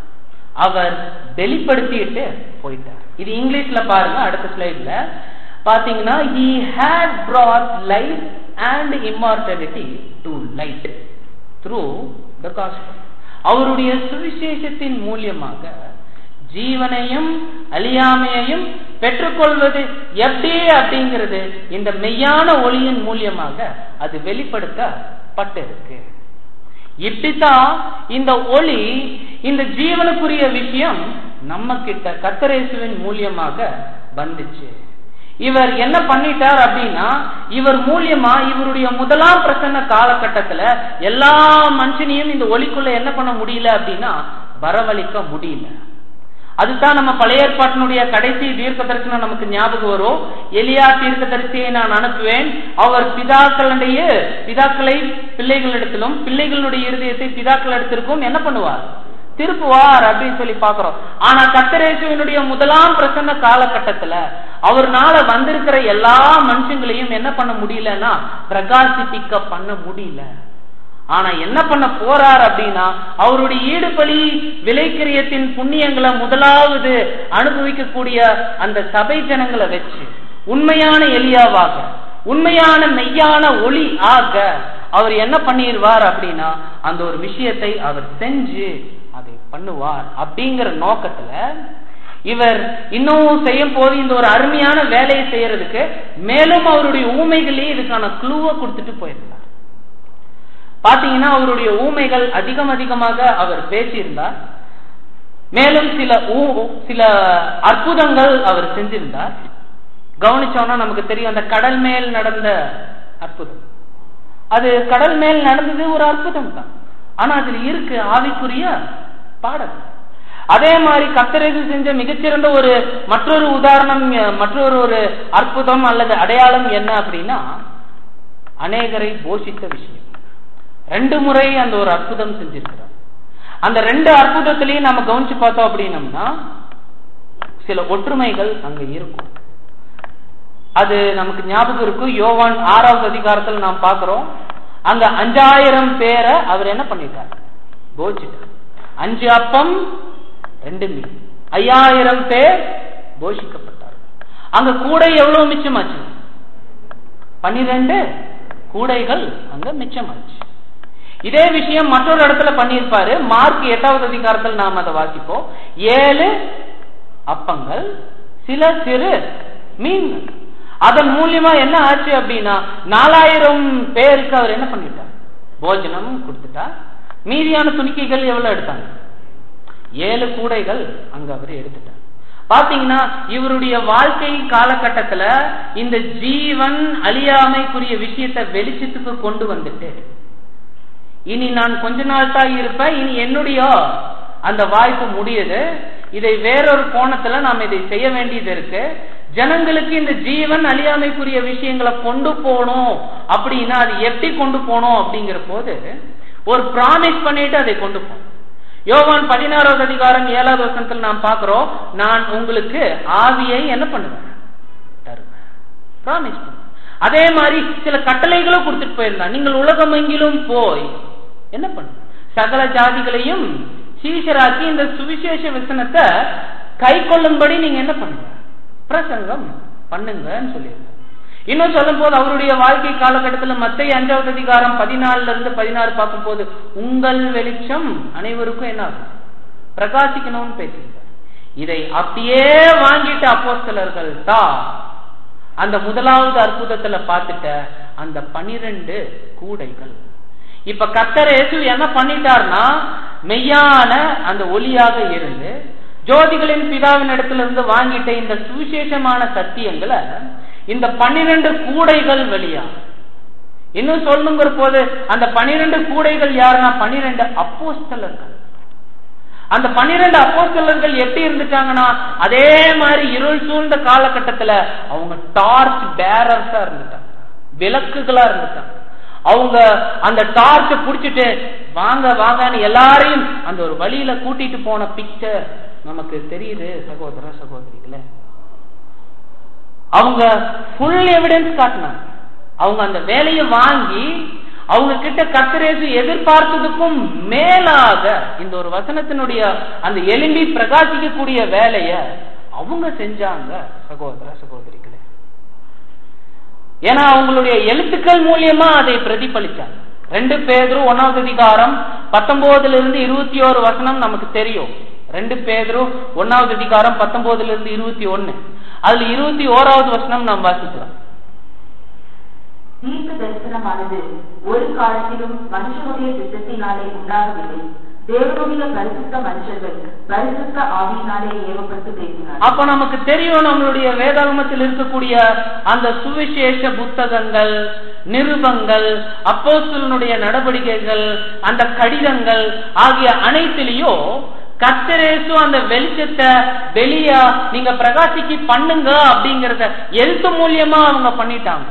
அவர் வெளிப்படுத்திட்டு போயிட்டார் இது இங்கிலீஷ்ல பாருங்க அடுத்த ஸ்லைட்ல பாத்தீங்கன்னா he had brought life and immortality to light through the gospel அவருடைய சுவிசேஷத்தின் மூலியமாக ஜீவனையும் அழியாமையையும் பெற்றுக்கொள்வது எப்படி அப்படிங்கிறது இந்த மெய்யான ஒளியின் மூலியமாக அது வெளிப்படுத்தப்பட்டிருக்கு இப்படித்தான் இந்த ஒளி இந்த ஜீவனுக்குரிய விஷயம் நம்ம கிட்ட கத்தரேசுவின் மூலியமாக வந்துச்சு இவர் என்ன பண்ணிட்டார் அப்படின்னா இவர் மூலியமா இவருடைய முதலாம் பிரசன்ன காலகட்டத்துல எல்லா மனுஷனையும் இந்த ஒளிக்குள்ள என்ன பண்ண முடியல அப்படின்னா வரவழைக்க முடியல அதுதான் நம்ம பழைய ஏற்பாட்டினுடைய கடைசி தீர்க்க தரிசனம் நமக்கு ஞாபகம் வரும் எலியா தீர்க்க தரிசியை நான் அனுப்புவேன் அவர் பிதாக்களுடைய பிதாக்களை பிள்ளைகளிடத்திலும் பிள்ளைகளுடைய இருதயத்தை பிதாக்களிடத்திற்கும் என்ன பண்ணுவார் திருப்புவார் அப்படின்னு சொல்லி பாக்குறோம் ஆனா கத்தரேசுவனுடைய முதலாம் பிரசன்ன காலகட்டத்துல அவர்னால வந்திருக்கிற எல்லா மனுஷங்களையும் என்ன பண்ண முடியலன்னா பிரகாசிப்பிக்க பண்ண முடியல ஆனா என்ன பண்ண போறார் அப்படின்னா அவருடைய ஈடுபலி விலைக்கிரியத்தின் புண்ணியங்களை முதலாவது அனுபவிக்கக்கூடிய அந்த சபை ஜனங்களை வச்சு உண்மையான எலியாவாக உண்மையான மெய்யான ஒளி ஆக அவர் என்ன பண்ணிடுவார் அப்படின்னா அந்த ஒரு விஷயத்தை அவர் செஞ்சு அதை பண்ணுவார் அப்படிங்கிற நோக்கத்துல இவர் இன்னும் செய்யும் போது இந்த ஒரு அருமையான வேலையை செய்யறதுக்கு மேலும் அவருடைய ஊமைகளே இதுக்கான குழுவை கொடுத்துட்டு போயிருந்தார் பாத்தீங்கன்னா அவருடைய ஊமைகள் அதிகம் அதிகமாக அவர் பேசியிருந்தார் மேலும் சில ஊ- சில அற்புதங்கள் அவர் செஞ்சிருந்தார் கவனிச்சோம்னா நமக்கு தெரியும் அந்த கடல் மேல் நடந்த அற்புதம் அது கடல் மேல் நடந்தது ஒரு அற்புதம் தான் ஆனா அதுல இருக்கு ஆவிக்குரிய பாடம் அதே மாதிரி கத்தரேசு செஞ்ச மிகச்சிறந்த ஒரு மற்றொரு உதாரணம் அஹ், மற்றொரு ஒரு அற்புதம் அல்லது அடையாளம் என்ன அப்படின்னா அநேகரை போஷித்த விஷயம் ரெண்டு முறை அந்த ஒரு அற்புதம் செஞ்சிருக்கிறார் அந்த ரெண்டு அற்புதத்திலையும் நம்ம கவனிச்சு பார்த்தோம் அப்படின்னம்னா சில ஒற்றுமைகள் அங்க இருக்கும் அது நமக்கு ஞாபகம் இருக்கும் யோவான் ஆறாவது அதிகாரத்தில் நாம் பார்க்கிறோம் அங்க அஞ்சாயிரம் பேரை அவர் என்ன பண்ணிட்டார் போஷிட்டார் அஞ்சு அப்பம் ரெண்டு மீன் ஐயாயிரம் பேர் போஷிக்கப்பட்டார் அங்க கூடை எவ்வளவு மிச்சமாச்சு பன்னிரெண்டு கூடைகள் அங்க மிச்சமாச்சு இதே விஷயம் மற்றொரு இடத்துல பண்ணியிருப்பாரு மார்க் எட்டாவது அதிகாரத்தில் நாம் அதை வாசிப்போம் ஏழு அப்பங்கள் சில சிறு மீன்கள் அதன் மூலியமா என்ன ஆச்சு அப்படின்னா நாலாயிரம் பேருக்கு அவர் என்ன பண்ணிட்டார் போஜனம் கொடுத்துட்டார் மீதியான துணிக்கைகள் எவ்வளவு எடுத்தாங்க ஏழு கூடைகள் அங்க அவர் எடுத்துட்டார் பாத்தீங்கன்னா இவருடைய வாழ்க்கை காலகட்டத்துல இந்த ஜீவன் அழியாமைக்குரிய விஷயத்தை வெளிச்சத்துக்கு கொண்டு வந்துட்டு இனி நான் கொஞ்ச நாள் தான் இருப்பேன் இனி என்னுடைய அந்த வாய்ப்பு முடியுது இதை வேறொரு கோணத்துல நாம் இதை செய்ய வேண்டியது இருக்கு ஜனங்களுக்கு இந்த ஜீவன் அழியாமைக்குரிய விஷயங்களை கொண்டு போகணும் அப்படின்னா அது எப்படி கொண்டு போகணும் அப்படிங்கிற போது ஒரு ப்ராமிஸ் பண்ணிட்டு அதை கொண்டு போகணும் யோவான் பதினாறாவது அதிகாரம் ஏழாவது வருஷத்தில் நாம் பார்க்கிறோம் நான் உங்களுக்கு ஆவியை என்ன பண்ணுவேன் தருவேன் ப்ராமிஸ் அதே மாதிரி சில கட்டளைகளும் கொடுத்துட்டு போயிருந்தான் நீங்கள் உலகம் எங்கிலும் போய் என்ன பண்ணு சகல ஜாதிகளையும் சீஷராக்கி இந்த சுவிசேஷ வசனத்தை கை கொள்ளும்படி நீங்க என்ன பண்ணுங்க பிரசங்கம் பண்ணுங்கன்னு சொல்லியிருக்காங்க இன்னும் சொல்லும் போது அவருடைய வாழ்க்கை காலகட்டத்தில் மத்திய அஞ்சாவது அதிகாரம் பதினாலுல இருந்து பதினாறு பார்க்கும் போது உங்கள் வெளிச்சம் அனைவருக்கும் என்ன ஆகும் பிரகாசிக்கணும்னு பேசியிருக்கார் இதை அப்படியே வாங்கிட்ட அப்போஸ்தலர்கள் தான் அந்த முதலாவது அற்புதத்துல பார்த்துட்ட அந்த பனிரெண்டு கூடைகள் இப்ப கத்தர் இயேசு என்ன பண்ணிட்டார்னா மெய்யான அந்த ஒளியாக இருந்து ஜோதிகளின் பிதாவின் இடத்துல இருந்து வாங்கிட்ட இந்த சுவிசேஷமான சத்தியங்களை இந்த பன்னிரண்டு கூடைகள் வழியா இன்னும் சொல்லணுங்கிற போது அந்த பனிரெண்டு கூடைகள் யாருன்னா பனிரெண்டு அப்போஸ்தலர்கள் அந்த பன்னிரண்டு அப்போஸ்தலர்கள் எப்படி இருந்துட்டாங்கன்னா அதே மாதிரி இருள் சூழ்ந்த காலகட்டத்துல அவங்க டார்ச் பேரர்ஸா இருந்துட்டாங்க விளக்குகளா இருந்துட்டாங்க அவங்க அந்த டார்ச்ச புடிச்சிட்டு வாங்க வாங்கன்னு எல்லாரையும் அந்த ஒரு வழியில கூட்டிட்டு போன பிக்சர் நமக்கு தெரியுது சகோதர சகோதரிகளே அவங்க ஃபுல் எவிடன்ஸ் காட்டினாங்க அவங்க அந்த வேலையை வாங்கி அவங்க கிட்ட கத்திரேசு எதிர்பார்த்ததுக்கும் மேலாக இந்த ஒரு வசனத்தினுடைய அந்த எலும்பி பிரகாசிக்கக்கூடிய வேலைய அவங்க செஞ்சாங்க சகோதர சகோதரிகளே ஏன்னா அவங்களுடைய எழுத்துக்கள் மூலியமா அதை பிரதிபலிச்சாங்க ரெண்டு பேதரும் ஒன்னாவது அதிகாரம் பத்தொன்பதுல இருந்து இருபத்தி ஓரு வசனம் நமக்கு தெரியும் ரெண்டு பேதரும் ஒன்னாவது அதிகாரம் பத்தொன்பதுல இருந்து இருபத்தி ஒன்னு அதுல இருபத்தி ஓராவது வசனம் நாம் வாசிக்கலாம் தீர்க்க தரிசனமானது ஒரு காலத்திலும் மனுஷனுடைய சித்தத்தினாலே உண்டாகவில்லை தேவனுடைய பரிசுத்த மனுஷர்கள் பரிசுத்த ஆவியினாலே ஏவப்பட்டு பேசினார் அப்ப நமக்கு தெரியும் நம்மளுடைய வேதாகமத்தில் இருக்கக்கூடிய அந்த சுவிசேஷ புத்தகங்கள் நிருபங்கள் அப்போஸ்தலனுடைய நடவடிக்கைகள் அந்த கடிதங்கள் ஆகிய அனைத்திலையும் கத்தரேசு அந்த வெளிச்சத்தை வெளியா நீங்க பிரகாசிக்கு பண்ணுங்க அப்படிங்கறத எழுத்து மூலியமா அவங்க பண்ணிட்டாங்க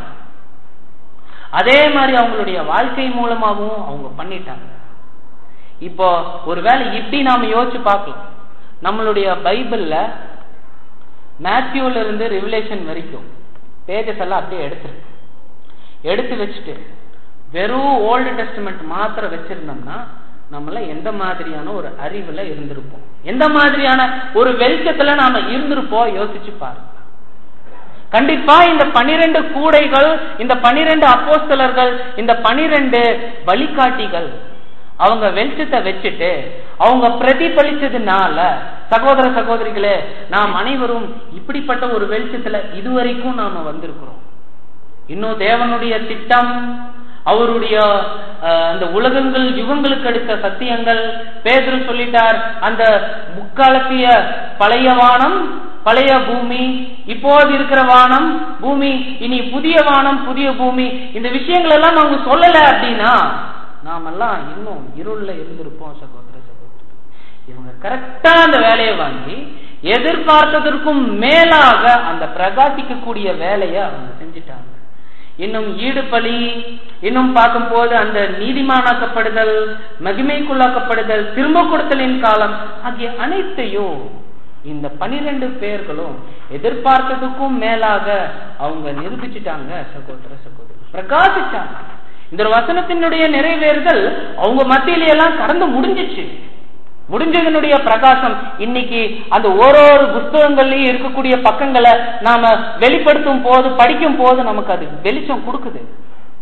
அதே மாதிரி அவங்களுடைய வாழ்க்கை மூலமாகவும் அவங்க பண்ணிட்டாங்க இப்போ ஒருவேளை இப்படி நாம யோசிச்சு பார்க்கலாம் நம்மளுடைய பைபிள்ல மேத்யூல இருந்து ரிவிலேஷன் வரைக்கும் பேஜஸ் எல்லாம் அப்படியே எடுத்துருக்கு எடுத்து வச்சுட்டு வெறும் ஓல்டு டெஸ்டிமெண்ட் மாத்திரம் வச்சிருந்தோம்னா நம்மள எந்த மாதிரியான ஒரு அறிவுல இருந்திருப்போம் எந்த மாதிரியான ஒரு வெளிச்சத்துல நாம இருந்திருப்போம் யோசிச்சு பாருங்க கண்டிப்பா இந்த பனிரெண்டு கூடைகள் இந்த பனிரெண்டு அப்போஸ்தலர்கள் இந்த பனிரெண்டு வழிகாட்டிகள் அவங்க வெளிச்சத்தை வச்சுட்டு அவங்க பிரதிபலிச்சதுனால சகோதர சகோதரிகளே நாம் அனைவரும் இப்படிப்பட்ட ஒரு வெளிச்சத்துல இதுவரைக்கும் நாம வந்திருக்கிறோம் இன்னும் தேவனுடைய திட்டம் அவருடைய அஹ், அந்த உலகங்கள் யுகங்களுக்கு அடுத்த சத்தியங்கள் பேதுரு சொல்லிட்டார் அந்த முக்காலத்திய பழைய வானம் பழைய பூமி இப்போது இருக்கிற வானம் பூமி இனி புதிய வானம் புதிய பூமி இந்த விஷயங்கள் எல்லாம் அவங்க சொல்லல அப்படின்னா நாமெல்லாம் இன்னும் இருள்ல இருந்திருப்போம் சகோதர சகோதரி இவங்க கரெக்டா அந்த வேலையை வாங்கி எதிர்பார்த்ததற்கும் மேலாக அந்த பிரகாசிக்கக்கூடிய வேலையை அவங்க செஞ்சுட்டாங்க இன்னும் ஈடுபலி இன்னும் பார்க்கும்போது அந்த நீதிமானாக்கப்படுதல் மகிமைக்குள்ளாக்கப்படுதல் திரும்ப கொடுத்தலின் காலம் ஆகிய அனைத்தையும் இந்த பனிரெண்டு பேர்களும் எதிர்பார்த்ததுக்கும் மேலாக அவங்க நிரூபிச்சிட்டாங்க சகோதர சகோதரி பிரகாசிச்சாங்க இந்த ஒரு வசனத்தினுடைய நிறைவேறுதல் அவங்க மத்தியில எல்லாம் கடந்து முடிஞ்சிச்சு முடிஞ்சதனுடைய பிரகாசம் இன்னைக்கு அந்த ஓரொரு புஸ்தகங்கள்லயும் இருக்கக்கூடிய பக்கங்களை நாம வெளிப்படுத்தும் போது படிக்கும் போது நமக்கு அது வெளிச்சம் கொடுக்குது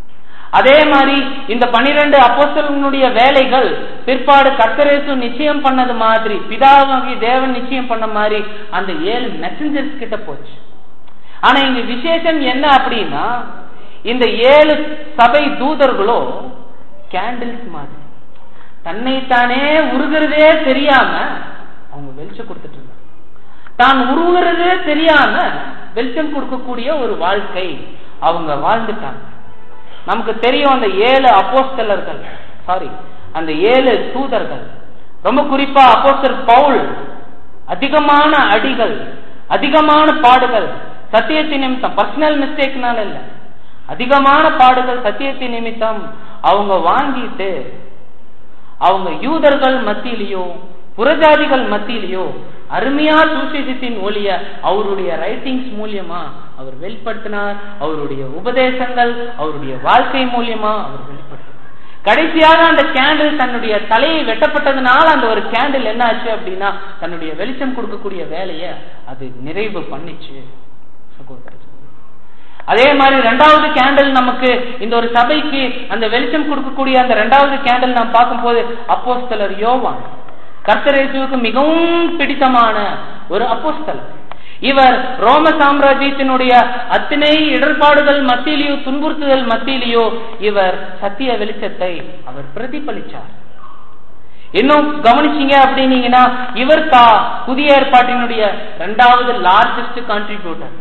அதே மாதிரி இந்த பனிரெண்டு அப்போஸ்தலனுடைய வேலைகள் பிற்பாடு கர்த்தரேசு நிச்சயம் பண்ணது மாதிரி பிதாவாகி தேவன் நிச்சயம் பண்ண மாதிரி அந்த ஏழு மெசஞ்சர்ஸ் கிட்ட போச்சு ஆனா இங்க விசேஷம் என்ன அப்படின்னா இந்த ஏழு சபை தூதர்களோ கேண்டில்ஸ் மாதிரி தன்னைத்தானே உருகிறதே தெரியாம அவங்க வெளிச்சம் கொடுத்துட்டு இருந்தாங்க தான் உருகிறதே தெரியாம வெளிச்சம் கொடுக்கக்கூடிய ஒரு வாழ்க்கை அவங்க வாழ்ந்துட்டாங்க நமக்கு தெரியும் அந்த ஏழு அப்போஸ்தலர்கள் சாரி அந்த ஏழு தூதர்கள் ரொம்ப குறிப்பா அப்போஸ்தர் பவுல் அதிகமான அடிகள் அதிகமான பாடுகள் சத்தியத்தின் நிமித்தம் பர்சனல் மிஸ்டேக்னால இல்ல அதிகமான பாடுகள் சத்தியத்தின் நிமித்தம் அவங்க வாங்கிட்டு அவங்க யூதர்கள் மத்தியிலேயோ புறஜாதிகள் மத்தியிலேயோ அருமையா சுசேஷத்தின் ஒளிய அவருடைய ரைட்டிங்ஸ் மூலியமா அவர் வெளிப்படுத்தினார் அவருடைய உபதேசங்கள் அவருடைய வாழ்க்கை மூலியமா அவர் வெளிப்படுத்தினார் கடைசியாக அந்த கேண்டில் தன்னுடைய தலையை வெட்டப்பட்டதுனால அந்த ஒரு கேண்டில் என்ன ஆச்சு அப்படின்னா தன்னுடைய வெளிச்சம் கொடுக்கக்கூடிய வேலையை அது நிறைவு பண்ணிச்சு சகோதர அதே மாதிரி ரெண்டாவது கேண்டில் நமக்கு இந்த ஒரு சபைக்கு அந்த வெளிச்சம் கொடுக்கக்கூடிய அந்த ரெண்டாவது கேண்டில் நாம் பார்க்கும்போது அப்போஸ்தலர் யோவான் கர்த்தரேசுவுக்கு மிகவும் பிடித்தமான ஒரு அப்போஸ்தலர் இவர் ரோம சாம்ராஜ்யத்தினுடைய அத்தனை இடர்பாடுகள் மத்தியிலேயோ துன்புறுத்துதல் மத்தியிலேயோ இவர் சத்திய வெளிச்சத்தை அவர் பிரதிபலிச்சார் இன்னும் கவனிச்சீங்க அப்படின்னீங்கன்னா இவர் தா புதிய ஏற்பாட்டினுடைய இரண்டாவது லார்ஜஸ்ட் கான்ட்ரிபியூட்டர்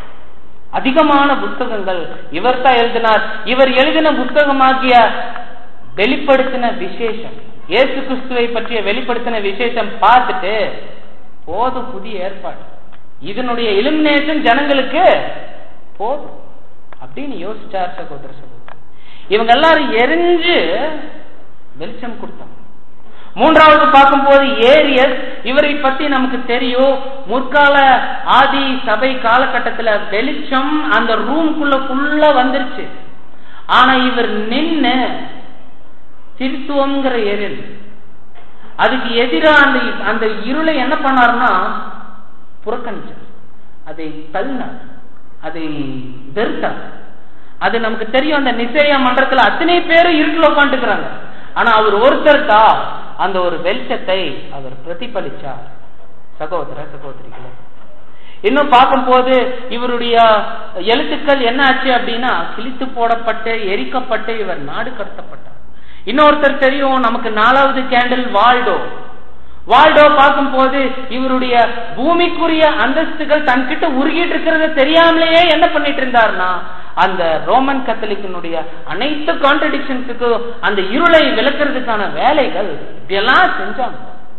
அதிகமான புஸ்தகங்கள் இவர் தான் எழுதினார் இவர் எழுதின புஸ்தகமாகிய வெளிப்படுத்தின விசேஷம் இயேசு கிறிஸ்துவை பற்றிய வெளிப்படுத்தின விசேஷம் பார்த்துட்டு போதும் புதிய ஏற்பாடு இதனுடைய இலுமினேஷன் ஜனங்களுக்கு போதும் அப்படின்னு யோசிச்சார் சகோதர சகோதரர் இவங்க எல்லாரும் எரிஞ்சு வெளிச்சம் கொடுத்தாங்க மூன்றாவது பார்க்கும்போது ஏரியஸ் இவரை பத்தி நமக்கு தெரியும் முற்கால ஆதி சபை காலகட்டத்துல வெளிச்சம் அந்த ரூம்குள்ள ஃபுல்லா வந்துருச்சு ஆனா இவர் நின்னு திருத்துவம்ங்கிற ஏரியல் அதுக்கு எதிராக அந்த அந்த இருளை என்ன பண்ணாருன்னா புறக்கணிச்சார் அதை தள்ளினார் அதை வெறுத்தார் அது நமக்கு தெரியும் அந்த நிசேய மன்றத்துல அத்தனை பேரும் இருட்டுல உட்காந்துக்கிறாங்க ஆனா அவர் ஒருத்தர் தான் அந்த ஒரு வெளிச்சத்தை அவர் பிரதிபலிச்சார் சகோதர சகோதரிகளே இன்னும் பார்க்கும்போது இவருடைய எழுத்துக்கள் என்ன ஆச்சு அப்படின்னா கிழித்து போடப்பட்டு எரிக்கப்பட்டு இவர் நாடு கடத்தப்பட்டார் இன்னொருத்தர் தெரியும் நமக்கு நாலாவது கேண்டில் வால்டோ வால்டோ பார்க்கும்போது இவருடைய பூமிக்குரிய அந்தஸ்துகள் தன்கிட்ட உருகிட்டு இருக்கிறத தெரியாமலேயே என்ன பண்ணிட்டு இருந்தார்னா அந்த ரோமன் கத்தலிக்கினுடைய அனைத்து கான்ட்ரடிக்ஷன்ஸுக்கு அந்த இருளை விளக்குறதுக்கான வேலைகள் இதெல்லாம் செஞ்சாங்க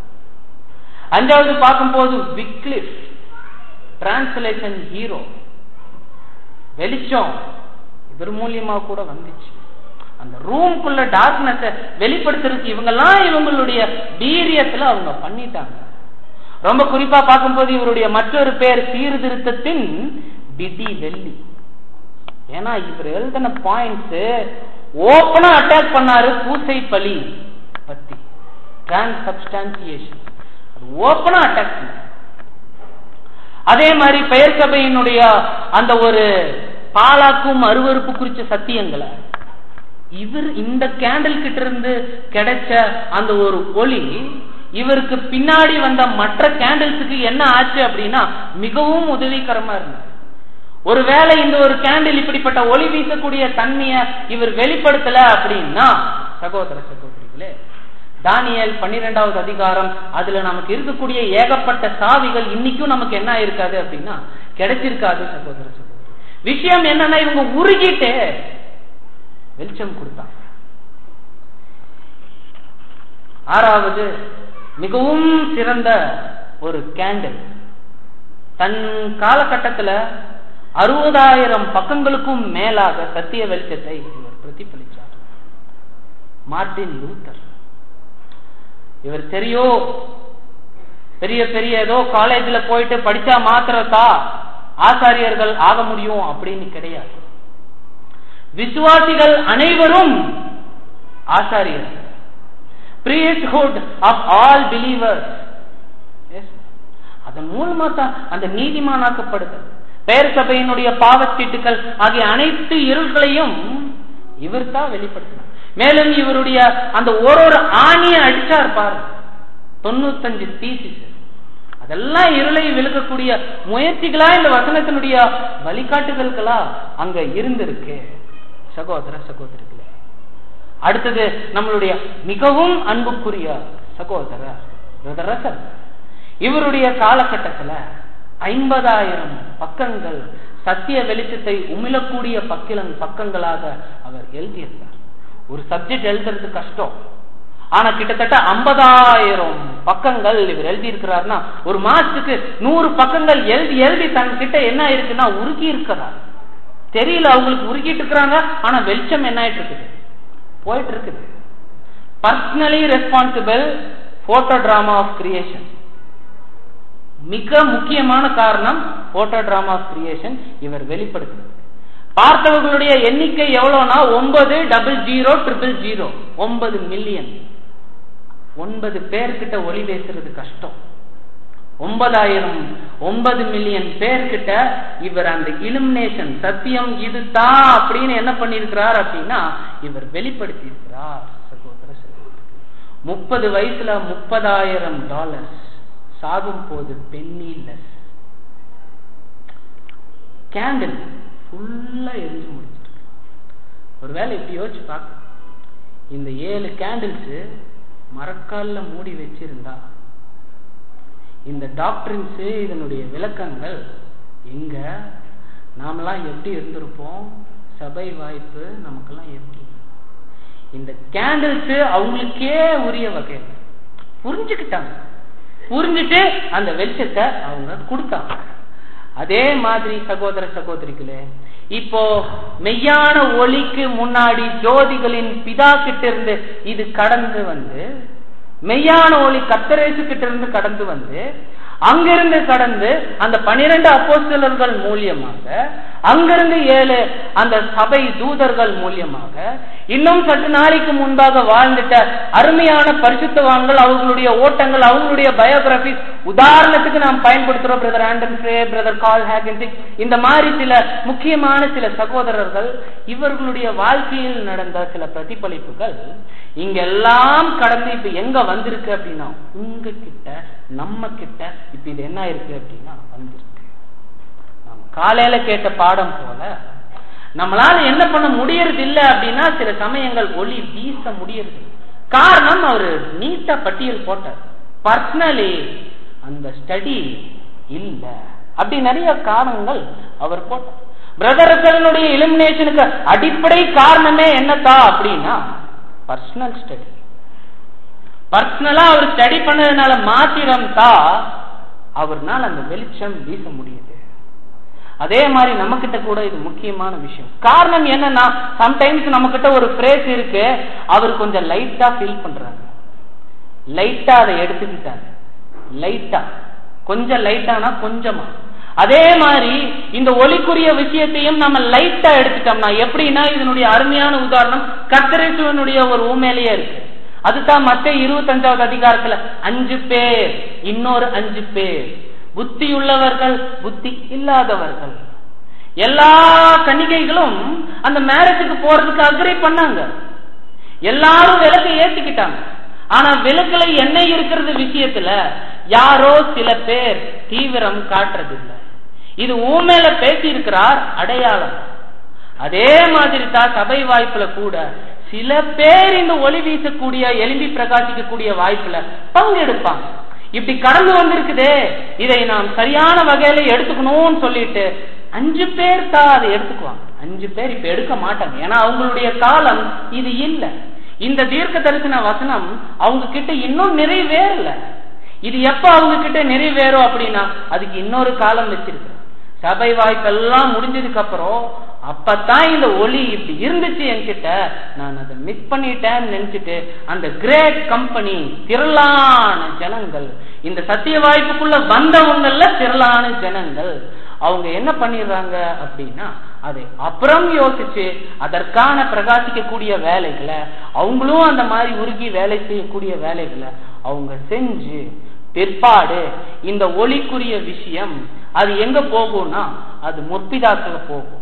அஞ்சாவது பார்க்கும்போது விக்லிஃப் டிரான்ஸ்லேஷன் ஹீரோ வெளிச்சம் இவர் மூலியமா கூட வந்துச்சு அந்த ரூம்குள்ள டார்க்னஸ் வெளிப்படுத்துறதுக்கு இவங்கெல்லாம் இவங்களுடைய வீரியத்துல அவங்க பண்ணிட்டாங்க ரொம்ப குறிப்பா பார்க்கும்போது இவருடைய மற்றொரு பேர் சீர்திருத்தத்தின் பிடி வெள்ளி ஏன்னா இவர் எழுதின பாயிண்ட்ஸ் ஓப்பனா அட்டாக் பண்ணாரு பூசை பலி பத்தி டிரான்சப்ஸ்டான்சியேஷன் அது ஓப்பனா அட்டாக் பண்ணாரு அதே மாதிரி பெயர் சபையினுடைய அந்த ஒரு பாலாக்கும் அருவறுப்பு குறிச்ச சத்தியங்களை இவர் இந்த கேண்டில் கிட்ட இருந்து கிடைச்ச அந்த ஒரு ஒளி இவருக்கு பின்னாடி வந்த மற்ற கேண்டில்ஸுக்கு என்ன ஆச்சு அப்படின்னா மிகவும் உதவிகரமா இருந்தது ஒருவேளை இந்த ஒரு கேண்டில் இப்படிப்பட்ட ஒளி வீசக்கூடிய தன்மைய இவர் வெளிப்படுத்தல அப்படின்னா சகோதர சகோதரிகளே தானியல் பன்னிரெண்டாவது அதிகாரம் அதுல நமக்கு இருக்கக்கூடிய ஏகப்பட்ட சாவிகள் இன்னைக்கும் நமக்கு என்ன இருக்காது அப்படின்னா கிடைச்சிருக்காது சகோதர சகோதரி விஷயம் என்னன்னா இவங்க உருகிட்டு வெளிச்சம் கொடுத்தாங்க ஆறாவது மிகவும் சிறந்த ஒரு கேண்டில் தன் காலகட்டத்துல அறுபதாயிரம் பக்கங்களுக்கும் மேலாக சத்திய வெளிச்சத்தை இவர் பிரதிபலிச்சார் மார்டின் லூத்தர் இவர் தெரியோ பெரிய பெரிய ஏதோ காலேஜ்ல போயிட்டு படிச்சா மாத்திரத்தா ஆசாரியர்கள் ஆக முடியும் அப்படின்னு கிடையாது விசுவாசிகள் அனைவரும் ஆசாரியர்கள் priesthood of all believers அதன் மூலமா தான் அந்த நீதிமானாக்கப்படுதல் பெயர் சபையினுடைய பாவச்சீட்டுகள் ஆகிய அனைத்து இருள்களையும் இவர் தான் வெளிப்படுத்தினார் மேலும் இவருடைய அந்த ஒரு ஒரு ஆணியை அடிச்சார் பாரு தொண்ணூத்தஞ்சு தீசிஸ் அதெல்லாம் இருளை விழுக்கக்கூடிய முயற்சிகளா இந்த வசனத்தினுடைய வழிகாட்டுதல்களா அங்க இருந்திருக்கு சகோதர சகோதரிகளே அடுத்தது நம்மளுடைய மிகவும் அன்புக்குரிய சகோதரர் பிரதரசர் இவருடைய காலகட்டத்துல ஐம்பதாயிரம் பக்கங்கள் சத்திய வெளிச்சத்தை உமிழக்கூடிய பக்கிலங் பக்கங்களாக அவர் எழுதியிருந்தார் ஒரு சப்ஜெக்ட் எழுதுறது கஷ்டம் ஆனா கிட்டத்தட்ட ஐம்பதாயிரம் பக்கங்கள் இவர் எழுதி இருக்கிறார்னா ஒரு மாசத்துக்கு நூறு பக்கங்கள் எழுதி எழுதி தன் கிட்ட என்ன இருக்குன்னா உருகி இருக்கிறார் தெரியல அவங்களுக்கு உருகிட்டு இருக்கிறாங்க ஆனா வெளிச்சம் என்ன ஆயிட்டு இருக்குது போயிட்டு இருக்குது personally responsible photo drama of creation மிக முக்கியமான காரணம் போட்டோ டிராமா ஆஃப் கிரியேஷன் இவர் வெளிப்படுத்துறது பார்த்தவர்களுடைய எண்ணிக்கை எவ்வளவுனா ஒன்பது டபுள் ஜீரோ ட்ரிபிள் ஜீரோ ஒன்பது மில்லியன் ஒன்பது பேர்கிட்ட ஒளி பேசுறது கஷ்டம் ஒன்பதாயிரம் ஒன்பது மில்லியன் பேர்கிட்ட இவர் அந்த இலுமினேஷன் சத்தியம் இதுதான் அப்படின்னு என்ன பண்ணிருக்கிறார் அப்படின்னா இவர் வெளிப்படுத்தி இருக்கிறார் சகோதர முப்பது வயசுல முப்பதாயிரம் டாலர்ஸ் சாகும் போது பென்னிலஸ் கேண்டில் ஃபுல்லா எரிஞ்சு முடிச்சிருக்கு ஒருவேளை இப்படி யோசிச்சு பார்க்க இந்த ஏழு கேண்டில்ஸ் மரக்கால்ல மூடி வச்சிருந்தா இந்த டாக்டரின்ஸ் இதனுடைய விளக்கங்கள் எங்க நாமெல்லாம் எப்படி இருந்திருப்போம் சபை வாய்ப்பு நமக்கெல்லாம் எப்படி இந்த கேண்டில்ஸ் அவங்களுக்கே உரிய வகை புரிஞ்சுக்கிட்டாங்க புரிஞ்சுட்டு அந்த வெளிச்சத்தை அவங்க கொடுத்தாங்க அதே மாதிரி சகோதர சகோதரிகளே இப்போ மெய்யான ஒளிக்கு முன்னாடி ஜோதிகளின் பிதா கிட்ட இருந்து இது கடந்து வந்து மெய்யான ஒளி கத்தரேசு கிட்ட இருந்து கடந்து வந்து அங்கிருந்து கடந்து அந்த பனிரெண்டு அப்போஸ்தலர்கள் மூலியமாக அங்கிருந்து ஏழு அந்த சபை தூதர்கள் மூலியமாக இன்னும் சற்று நாளைக்கு முன்பாக வாழ்ந்துட்ட அருமையான பரிசுத்தவான்கள் அவர்களுடைய ஓட்டங்கள் அவங்களுடைய பயோகிராபி உதாரணத்துக்கு நாம் பயன்படுத்துறோம் brother Anton Frey brother Carl ஹேகன்சிக் இந்த மாதிரி சில முக்கியமான சில சகோதரர்கள் இவர்களுடைய வாழ்க்கையில் நடந்த சில பிரதிபலிப்புகள் இங்கெல்லாம் கடந்து இப்ப எங்க வந்திருக்கு அப்படின்னா உங்க கிட்ட நம்ம கிட்ட இப்ப இது என்ன இருக்கு அப்படின்னா வந்திருக்கு நம்ம காலையில கேட்ட பாடம் போல நம்மளால என்ன பண்ண முடியறது இல்ல அப்படின்னா சில சமயங்கள் ஒளி வீச முடியறது காரணம் அவரு நீட்டா பட்டியல் போட்டார் பர்சனலி அந்த ஸ்டடி இல்ல அப்படி நிறைய காரணங்கள் அவர் போட்டார் பிரதரசனுடைய இலிமினேஷனுக்கு அடிப்படை காரணமே என்னத்தா அப்படின்னா பர்சனல் ஸ்டடி பர்சனலா அவர் ஸ்டடி பண்ணதுனால மாத்திரம் தான் அவர்னால அந்த வெளிச்சம் வீச முடியுது அதே மாதிரி நம்ம கிட்ட கூட இது முக்கியமான விஷயம் காரணம் என்னன்னா சம்டைம்ஸ் நம்ம கிட்ட ஒரு பிரேஸ் இருக்கு அவர் கொஞ்சம் லைட்டா ஃபீல் பண்றாங்க லைட்டா அதை எடுத்துக்கிட்டாங்க லைட்டா கொஞ்சம் லைட்டானா கொஞ்சமா அதே மாதிரி இந்த ஒலிக்குரிய விஷயத்தையும் நம்ம லைட்டா எடுத்துட்டோம்னா எப்படின்னா இதனுடைய அருமையான உதாரணம் கத்தரேசுவனுடைய ஒரு ஊமையிலேயே இருக்கு அதுதான் மத்த இருபத்தஞ்சாவது அதிகாரத்துல அஞ்சு பேர் இன்னொரு அஞ்சு பேர் புத்தி உள்ளவர்கள் புத்தி இல்லாதவர்கள் எல்லா கன்னிகைகளும் அந்த மேரேஜுக்கு போறதுக்கு அக்ரி பண்ணாங்க எல்லாரும் விளக்கு ஏத்திக்கிட்டாங்க ஆனா விளக்குல என்ன இருக்கிறது விஷயத்துல யாரோ சில பேர் தீவிரம் காட்டுறது இல்ல இது ஊமேல பேசி இருக்கிறார் அடையாளம் அதே மாதிரி தான் சபை வாய்ப்புல கூட சில பேர் இந்த ஒளி வீசக்கூடிய எலும்பி பிரகாசிக்கக்கூடிய வாய்ப்புல பங்கெடுப்பாங்க இப்படி கடந்து வந்திருக்குதே இதை நாம் சரியான வகையில எடுத்துக்கணும்னு சொல்லிட்டு அஞ்சு பேர் தான் அதை எடுத்துக்குவாங்க அஞ்சு பேர் இப்ப எடுக்க மாட்டாங்க ஏன்னா அவங்களுடைய காலம் இது இல்ல இந்த தீர்க்க தரிசன வசனம் அவங்க கிட்ட இன்னும் நிறைவேறல இது எப்ப அவங்க கிட்ட நிறைவேறும் அப்படின்னா அதுக்கு இன்னொரு காலம் வச்சிருக்கு சபை வாய்ப்பெல்லாம் முடிஞ்சதுக்கு அப்புறம் அப்பதான் இந்த ஒளி இப்படி இருந்துச்சு என்கிட்ட நான் அதை மிஸ் பண்ணிட்டேன்னு நினைச்சிட்டு அந்த கிரேட் கம்பெனி திரளான ஜனங்கள் இந்த சத்திய வாய்ப்புக்குள்ள வந்தவங்கல்ல திரளான ஜனங்கள் அவங்க என்ன பண்ணிடுறாங்க அப்படின்னா அதை அப்புறம் யோசிச்சு அதற்கான பிரகாசிக்கக்கூடிய வேலைகளை அவங்களும் அந்த மாதிரி உருகி வேலை செய்யக்கூடிய வேலைகளை அவங்க செஞ்சு பிற்பாடு இந்த ஒளிக்குரிய விஷயம் அது எங்க போகும்னா அது முற்பிதாக்கள் போகும்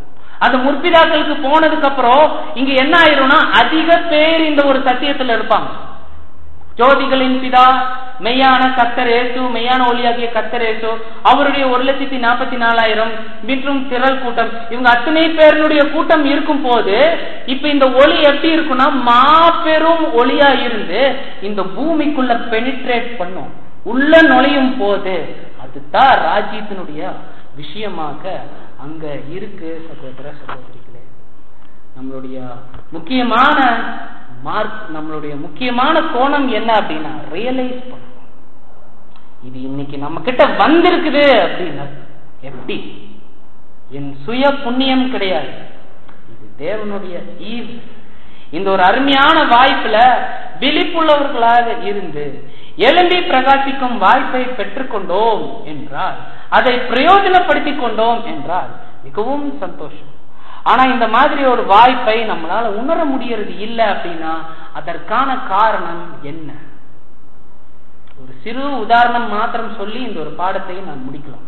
அந்த முற்பிதாக்களுக்கு போனதுக்கு அப்புறம் இங்க என்ன ஆயிரும்னா அதிக பேர் இந்த ஒரு சத்தியத்துல இருப்பாங்க ஜோதிகளின் பிதா மெய்யான கத்தரேசு மெய்யான ஒளியாகிய கத்தரேசு அவருடைய ஒரு லட்சத்தி நாற்பத்தி நாலாயிரம் மற்றும் திரள் கூட்டம் இவங்க அத்தனை பேருடைய கூட்டம் இருக்கும் போது இப்ப இந்த ஒளி எப்படி இருக்கும்னா மாபெரும் ஒளியா இருந்து இந்த பூமிக்குள்ள பெனிட்ரேட் பண்ணும் உள்ள நுழையும் போது அதுதான் ராஜ்யத்தினுடைய விஷயமாக அங்க இருக்கு சகோதர சகோதரிகளே நம்மளுடைய முக்கியமான மார்க் நம்மளுடைய முக்கியமான கோணம் என்ன அப்படின்னா ரியலைஸ் பண்ணணும் இது இன்னைக்கு நம்ம கிட்ட வந்திருக்குது அப்படின்னா எப்படி என் சுய புண்ணியம் கிடையாது இது தேவனுடைய ஈவ் இந்த ஒரு அருமையான வாய்ப்புல விழிப்புள்ளவர்களாக இருந்து எழும்பி பிரகாசிக்கும் வாய்ப்பை பெற்றுக்கொண்டோம் என்றால் அதை பிரயோஜனப்படுத்திக் கொண்டோம் என்றால் மிகவும் சந்தோஷம் ஆனா இந்த மாதிரி ஒரு வாய்ப்பை நம்மளால உணர முடியறது இல்லை அப்படின்னா அதற்கான காரணம் என்ன ஒரு சிறு உதாரணம் மாத்திரம் சொல்லி இந்த ஒரு பாடத்தை நான் முடிக்கலாம்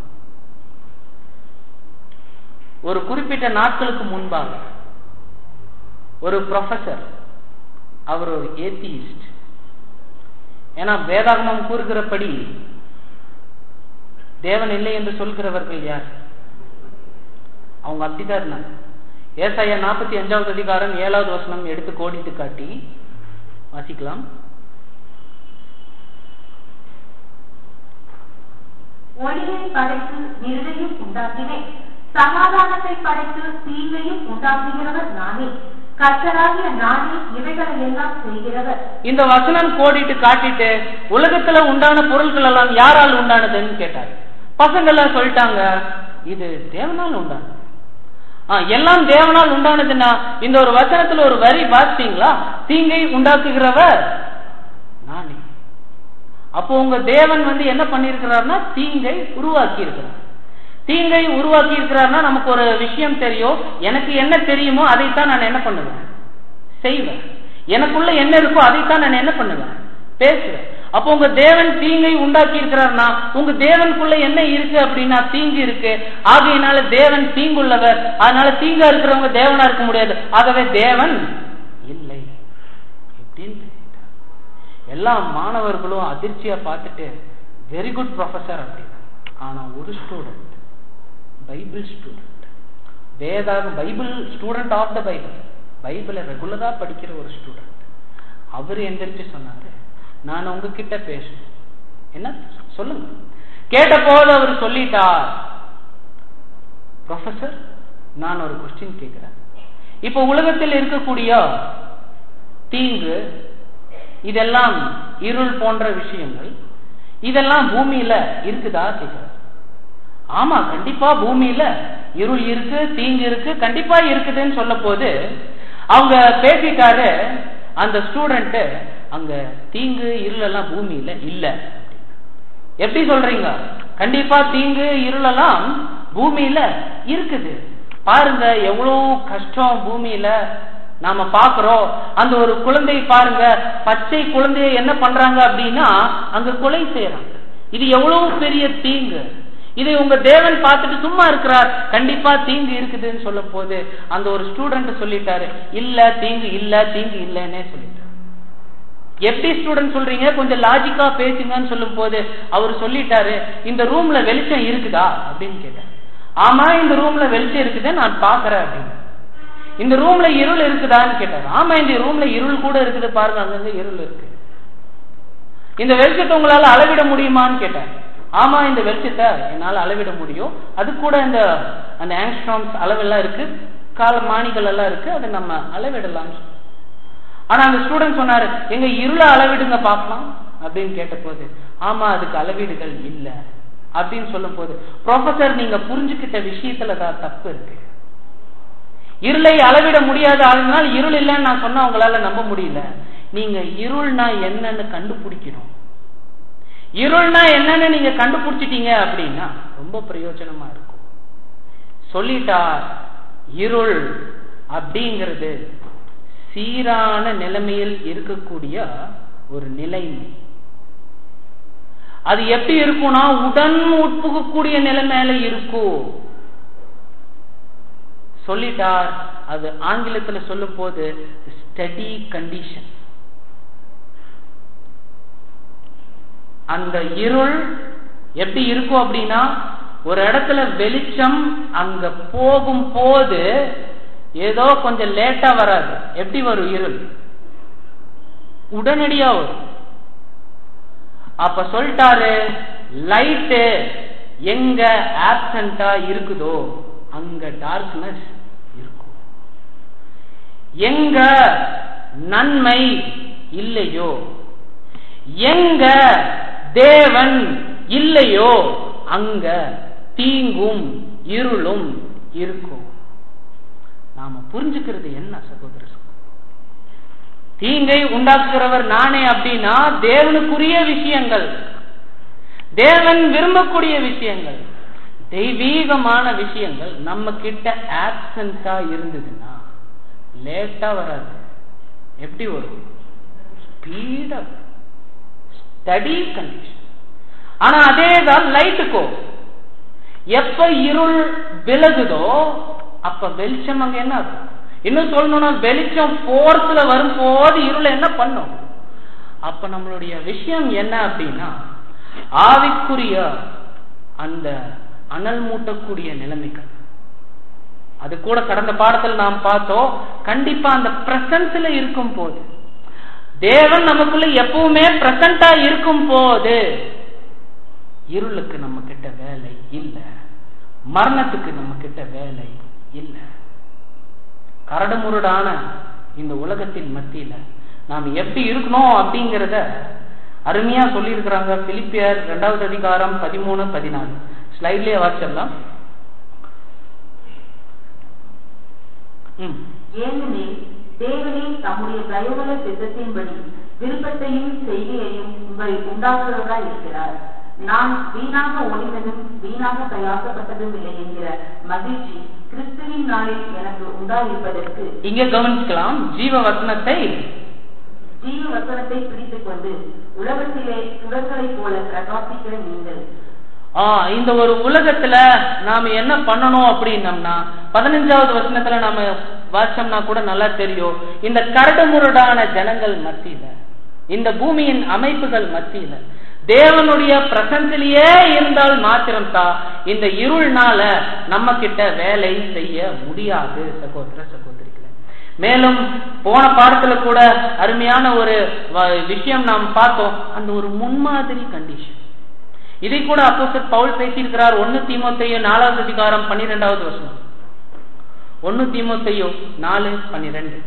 ஒரு குறிப்பிட்ட நாட்களுக்கு முன்பாக ஒரு ப்ரொஃபசர் அவர் ஒரு ஏத்தியிஸ்ட் ஏன்னா வேதாகமம் கூறுகிறபடி தேவன் இல்லை என்று சொல்கிறவர்கள் யார் அவங்க அப்படிதான் இருந்தாங்க ஏசாயா நாற்பத்தி அஞ்சாவது அதிகாரம் ஏழாவது வசனம் எடுத்து கோடிட்டு காட்டி வாசிக்கலாம் ஒளியை படைத்து இருளையும் உண்டாக்கினேன் சமாதானத்தை படைத்து தீங்கையும் உண்டாக்குகிறவர் நானே கர்த்தராகிய நானே இவைகளை எல்லாம் செய்கிறவர் இந்த வசனம் கோடிட்டு காட்டிட்டு உலகத்துல உண்டான பொருட்கள் எல்லாம் யாரால் உண்டானதுன்னு கேட்டாரு பசங்க எல்லாம் சொல்லிட்டாங்க இது தேவனால் உண்டானது ஆ, எல்லாம் தேவனால் உண்டானதுன்னா இந்த ஒரு வசனத்துல ஒரு வரி பார்த்தீங்களா தீங்கை உண்டாக்குகிறவர் நானே அப்போ உங்க தேவன் வந்து என்ன பண்ணிருக்கிறார்னா தீங்கை உருவாக்கி இருக்கிறார் தீங்கை உருவாக்கி இருக்கிறார்னா நமக்கு ஒரு விஷயம் தெரியும் எனக்கு என்ன தெரியுமோ அதைத்தான் நான் என்ன பண்ணுவேன் செய்வேன் எனக்குள்ள என்ன இருக்கோ அதைத்தான் நான் என்ன பண்ணுவேன் பேசுவேன் அப்போ உங்க தேவன் தீங்கை உண்டாக்கி இருக்கிறார்னா உங்க தேவனுக்குள்ள என்ன இருக்கு அப்படின்னா தீங்கு இருக்கு ஆகையினால தேவன் தீங்குள்ளவர் அதனால தீங்கா இருக்கிறவங்க தேவனா இருக்க முடியாது ஆகவே தேவன் இல்லை எப்படின்னு கேட்டார். எல்லா மாணவர்களும் அதிர்ச்சியா பார்த்துட்டு வெரி குட் ப்ரொஃபசர் அப்படின்னு ஆனா ஒரு ஸ்டூடெண்ட் பைபிள் ஸ்டூடெண்ட் வேதாக Bible student of the Bible பைபிளை ரெகுலரா படிக்கிற ஒரு ஸ்டூடெண்ட் அவர் எந்திரிச்சு சொன்னாரு நான் உங்ககிட்ட பேசணும் என்ன சொல்லுங்க கேட்ட போது அவர் சொல்லிட்டார் ப்ரொஃபசர் நான் ஒரு கொஸ்டின் கேட்கிறேன் இப்ப உலகத்தில் இருக்கக்கூடிய தீங்கு இதெல்லாம் இருள் போன்ற விஷயங்கள் இதெல்லாம் பூமியில இருக்குதா கேட்கிறார் ஆமா கண்டிப்பா பூமியில இருள் இருக்கு தீங்கு இருக்கு கண்டிப்பா இருக்குதுன்னு சொல்ல போது அவங்க பேசிட்டாரு அந்த ஸ்டூடெண்ட் அங்க தீங்கு இருள் எல்லாம் பூமியில இல்ல எப்படி சொல்றீங்க கண்டிப்பா தீங்கு இருளெல்லாம் பூமியில இருக்குது பாருங்க எவ்வளவு கஷ்டம் பூமியில நாம பாக்குறோம் அந்த ஒரு குழந்தை பாருங்க பச்சை குழந்தைய என்ன பண்றாங்க அப்படின்னா அங்க கொலை செய்யறாங்க இது எவ்வளவு பெரிய தீங்கு இதை உங்க தேவன் பார்த்துட்டு சும்மா இருக்கிறார் கண்டிப்பா தீங்கு இருக்குதுன்னு சொல்லும் போது அந்த ஒரு ஸ்டூடெண்ட் சொல்லிட்டாரு இல்ல தீங்கு இல்ல தீங்கு இல்லன்னே சொல்லிட்டாரு எப்படி ஸ்டூடெண்ட் சொல்றீங்க கொஞ்சம் லாஜிக்கா பேசுங்கன்னு சொல்லும் போது அவர் சொல்லிட்டாரு இந்த ரூம்ல வெளிச்சம் இருக்குதா அப்படின்னு கேட்டார் ஆமா இந்த ரூம்ல வெளிச்சம் இருக்குது நான் பாக்குறேன் அப்படின்னு இந்த ரூம்ல இருள் இருக்குதான்னு கேட்டார் ஆமா இந்த ரூம்ல இருள் கூட இருக்குது பாருங்க அங்கங்க இருள் இருக்கு இந்த வெளிச்சத்தை உங்களால அளவிட முடியுமான்னு கேட்டார் ஆமா இந்த வெளிச்சத்தை என்னால அளவிட முடியும் அது கூட இந்த அந்த ஆங்ஸ்ட்ராம்ஸ் அளவெல்லாம் இருக்கு கால மானிகள் எல்லாம் இருக்கு அதை நம்ம அளவிடலாம் ஆனா அந்த ஸ்டூடெண்ட் சொன்னாரு எங்க இருள அளவிடுங்க பார்க்கலாம் அப்படின்னு கேட்ட போது ஆமா அதுக்கு அளவீடுகள் இல்ல அப்படின்னு சொல்லும் போது ப்ரொஃபசர் நீங்க புரிஞ்சுக்கிட்ட விஷயத்துல தான் தப்பு இருக்கு இருளை அளவிட முடியாது அதனால இருள் இல்லைன்னு நான் சொன்னா உங்களால நம்ப முடியல நீங்க இருள்னா என்னன்னு கண்டுபிடிக்கணும் இருள்னா என்னன்னு நீங்க கண்டுபிடிச்சிட்டீங்க அப்படின்னா ரொம்ப பிரயோஜனமா இருக்கும் சொல்லிட்டா இருள் அப்படிங்கிறது சீரான நிலைமையில் இருக்கக்கூடிய ஒரு நிலைமை அது எப்படி இருக்கும்னா உடன் உட்புகக்கூடிய நிலைமையில இருக்கும் சொல்லிட்டார் அது ஆங்கிலத்துல சொல்லும் போது ஸ்டடி கண்டிஷன் அந்த இருள் எப்படி இருக்கும் அப்படின்னா ஒரு இடத்துல வெளிச்சம் அங்க போகும் போது ஏதோ கொஞ்சம் லேட்டா வராது எப்படி வரும் இருள் உடனடியா வரும் அப்ப சொல்லிட்டாரு லைட்டு எங்க ஆப்சண்டா இருக்குதோ அங்க டார்க்னஸ் இருக்கும் எங்க நன்மை இல்லையோ எங்க தேவன் இல்லையோ அங்க தீங்கும் இருளும் இருக்கும் நாம புரிஞ்சுக்கிறது என்ன சகோதர தீங்கை உண்டாக்குகிறவர் நானே அப்படின்னா தேவனுக்குரிய விஷயங்கள் தேவன் விரும்பக்கூடிய விஷயங்கள் தெய்வீகமான விஷயங்கள் நம்ம கிட்ட ஆப்சன்ஸா இருந்ததுன்னா லேட்டா வராது எப்படி வரும் ஸ்பீடா ஸ்டடி கண்டிஷன் ஆனா அதே தான் லைட்டுக்கோ எப்ப இருள் விலகுதோ அப்ப வெளிச்சம் அங்க என்ன ஆகும் இன்னும் சொல்லணும்னா வெளிச்சம் போர்ஸ்ல வரும்போது இருளை என்ன பண்ணும் அப்ப நம்மளுடைய விஷயம் என்ன அப்படின்னா ஆவிக்குரிய அந்த அனல் மூட்டக்கூடிய நிலைமைகள் அது கூட கடந்த பாடத்தில் நாம் பார்த்தோம் கண்டிப்பா அந்த பிரசன்ஸ்ல இருக்கும் போது தேவன் நமக்குள்ள எப்பவுமே பிரசண்டா இருக்கும் போது இருளுக்கு நம்ம கிட்ட வேலை இல்ல மரணத்துக்கு நம்ம கிட்ட வேலை இல்ல கரடுமுரடான இந்த உலகத்தின் மத்தியில நாம் எப்படி இருக்கணும் அப்படிங்கறத அருமையா சொல்லி இருக்கிறாங்க பிலிப்பியர் இரண்டாவது அதிகாரம் பதிமூணு பதினாலு ஸ்லைட்லயே வாசிச்சிடலாம் ம் ஏனெனில் தேவனே தம்முடைய தயவுள்ள சித்தத்தின்படி விருப்பத்தையும் செய்கையையும் உங்களை உண்டாக்குறவராய் இருக்கிறார் நான் வீணாக ஓடினதும் வீணாக பிரயாசப்பட்டதும் இல்லை என்கிற மகிழ்ச்சி கிறிஸ்துவின் நாளில் எனக்கு உண்டாயிருப்பதற்கு இங்க கவனிச்சுக்கலாம் ஜீவ வசனத்தை ஜீவ வசனத்தை பிடித்துக் கொண்டு உலகத்திலே சுடர்களைப் போல பிரகாசிக்கிற நீங்கள் ஆ, இந்த ஒரு உலகத்துல நாம என்ன பண்ணணும் அப்படின்னம்னா பதினஞ்சாவது வசனத்துல நாம வாசம்னா கூட நல்லா தெரியும் இந்த கரடுமுரடான ஜனங்கள் மத்தியில இந்த பூமியின் அமைப்புகள் மத்தியில தேவனுடைய பிரசன்சிலேயே இருந்தால் மாத்திரம்தான் இந்த இருள்னால நம்ம கிட்ட வேலை செய்ய முடியாது சகோதர சகோதரிகளே மேலும் போன பாடத்துல கூட அருமையான ஒரு வ- விஷயம் நாம் பார்த்தோம் அந்த ஒரு முன்மாதிரி கண்டிஷன் இதை கூட அப்போஸ்தலர் பவுல் பேசியிருக்கிறார் ஒன்னு தீமோத்தேயு நாலாவது அதிகாரம் பன்னிரெண்டாவது வசனம் ஒன்னு தீமோத்தேயு நாலு பன்னிரெண்டு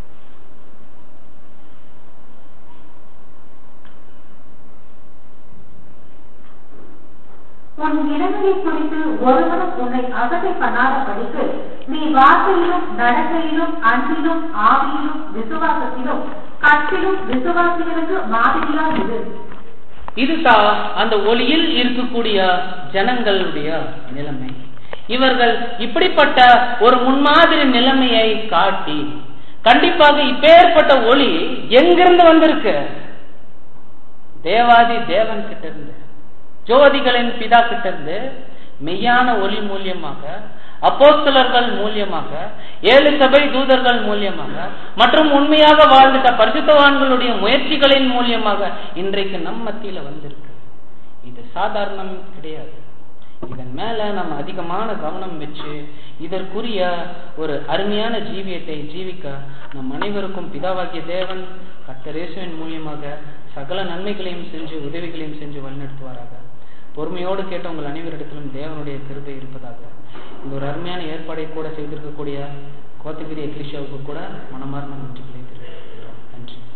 உன் இடங்களை குறித்து ஒருவரும் உன்னை அகதை பண்ணாதபடிக்கு நீ வார்த்தையிலும் நடக்கையிலும் அன்பிலும் ஆவியிலும் விசுவாசத்திலும் கற்றிலும் விசுவாசிகளுக்கு மாதிரியா இரு இதுதான் அந்த ஒளியில் இருக்கக்கூடிய ஜனங்களுடைய நிலைமை இவர்கள் இப்படிப்பட்ட ஒரு முன்மாதிரி நிலைமையை காட்டி கண்டிப்பாக இப்பேற்பட்ட ஒளி எங்கிருந்து வந்திருக்கு தேவாதி தேவன் கிட்ட இருந்து ஜோதிகளின் பிதா கிட்ட இருந்து மெய்யான ஒளி மூலியமாக அப்போஸ்தலர்கள் மூலியமாக ஏழு சபை தூதர்கள் மூலியமாக மற்றும் உண்மையாக வாழ்ந்துட்ட பரிசுத்தவான்களுடைய முயற்சிகளின் மூலியமாக இன்றைக்கு நம் மத்தியில வந்திருக்கு இது சாதாரணம் கிடையாது இதன் மேல நம்ம அதிகமான கவனம் வச்சு இதற்குரிய ஒரு அருமையான ஜீவியத்தை ஜீவிக்க நம் அனைவருக்கும் பிதாவாகிய தேவன் கர்த்தரேசுவின் மூலியமாக சகல நன்மைகளையும் செஞ்சு உதவிகளையும் செஞ்சு வழிநடத்துவாராக பொறுமையோடு கேட்ட உங்கள் அனைவரிடத்திலும் தேவனுடைய கிருபை இருப்பதாக இந்த ஒரு அருமையான ஏற்பாடை கூட செய்திருக்கக்கூடிய கோத்தகிரி எக்லிஷாவுக்கு கூட மனமார்ந்த நன்றிகளை தெரிவிக்கிறோம் நன்றி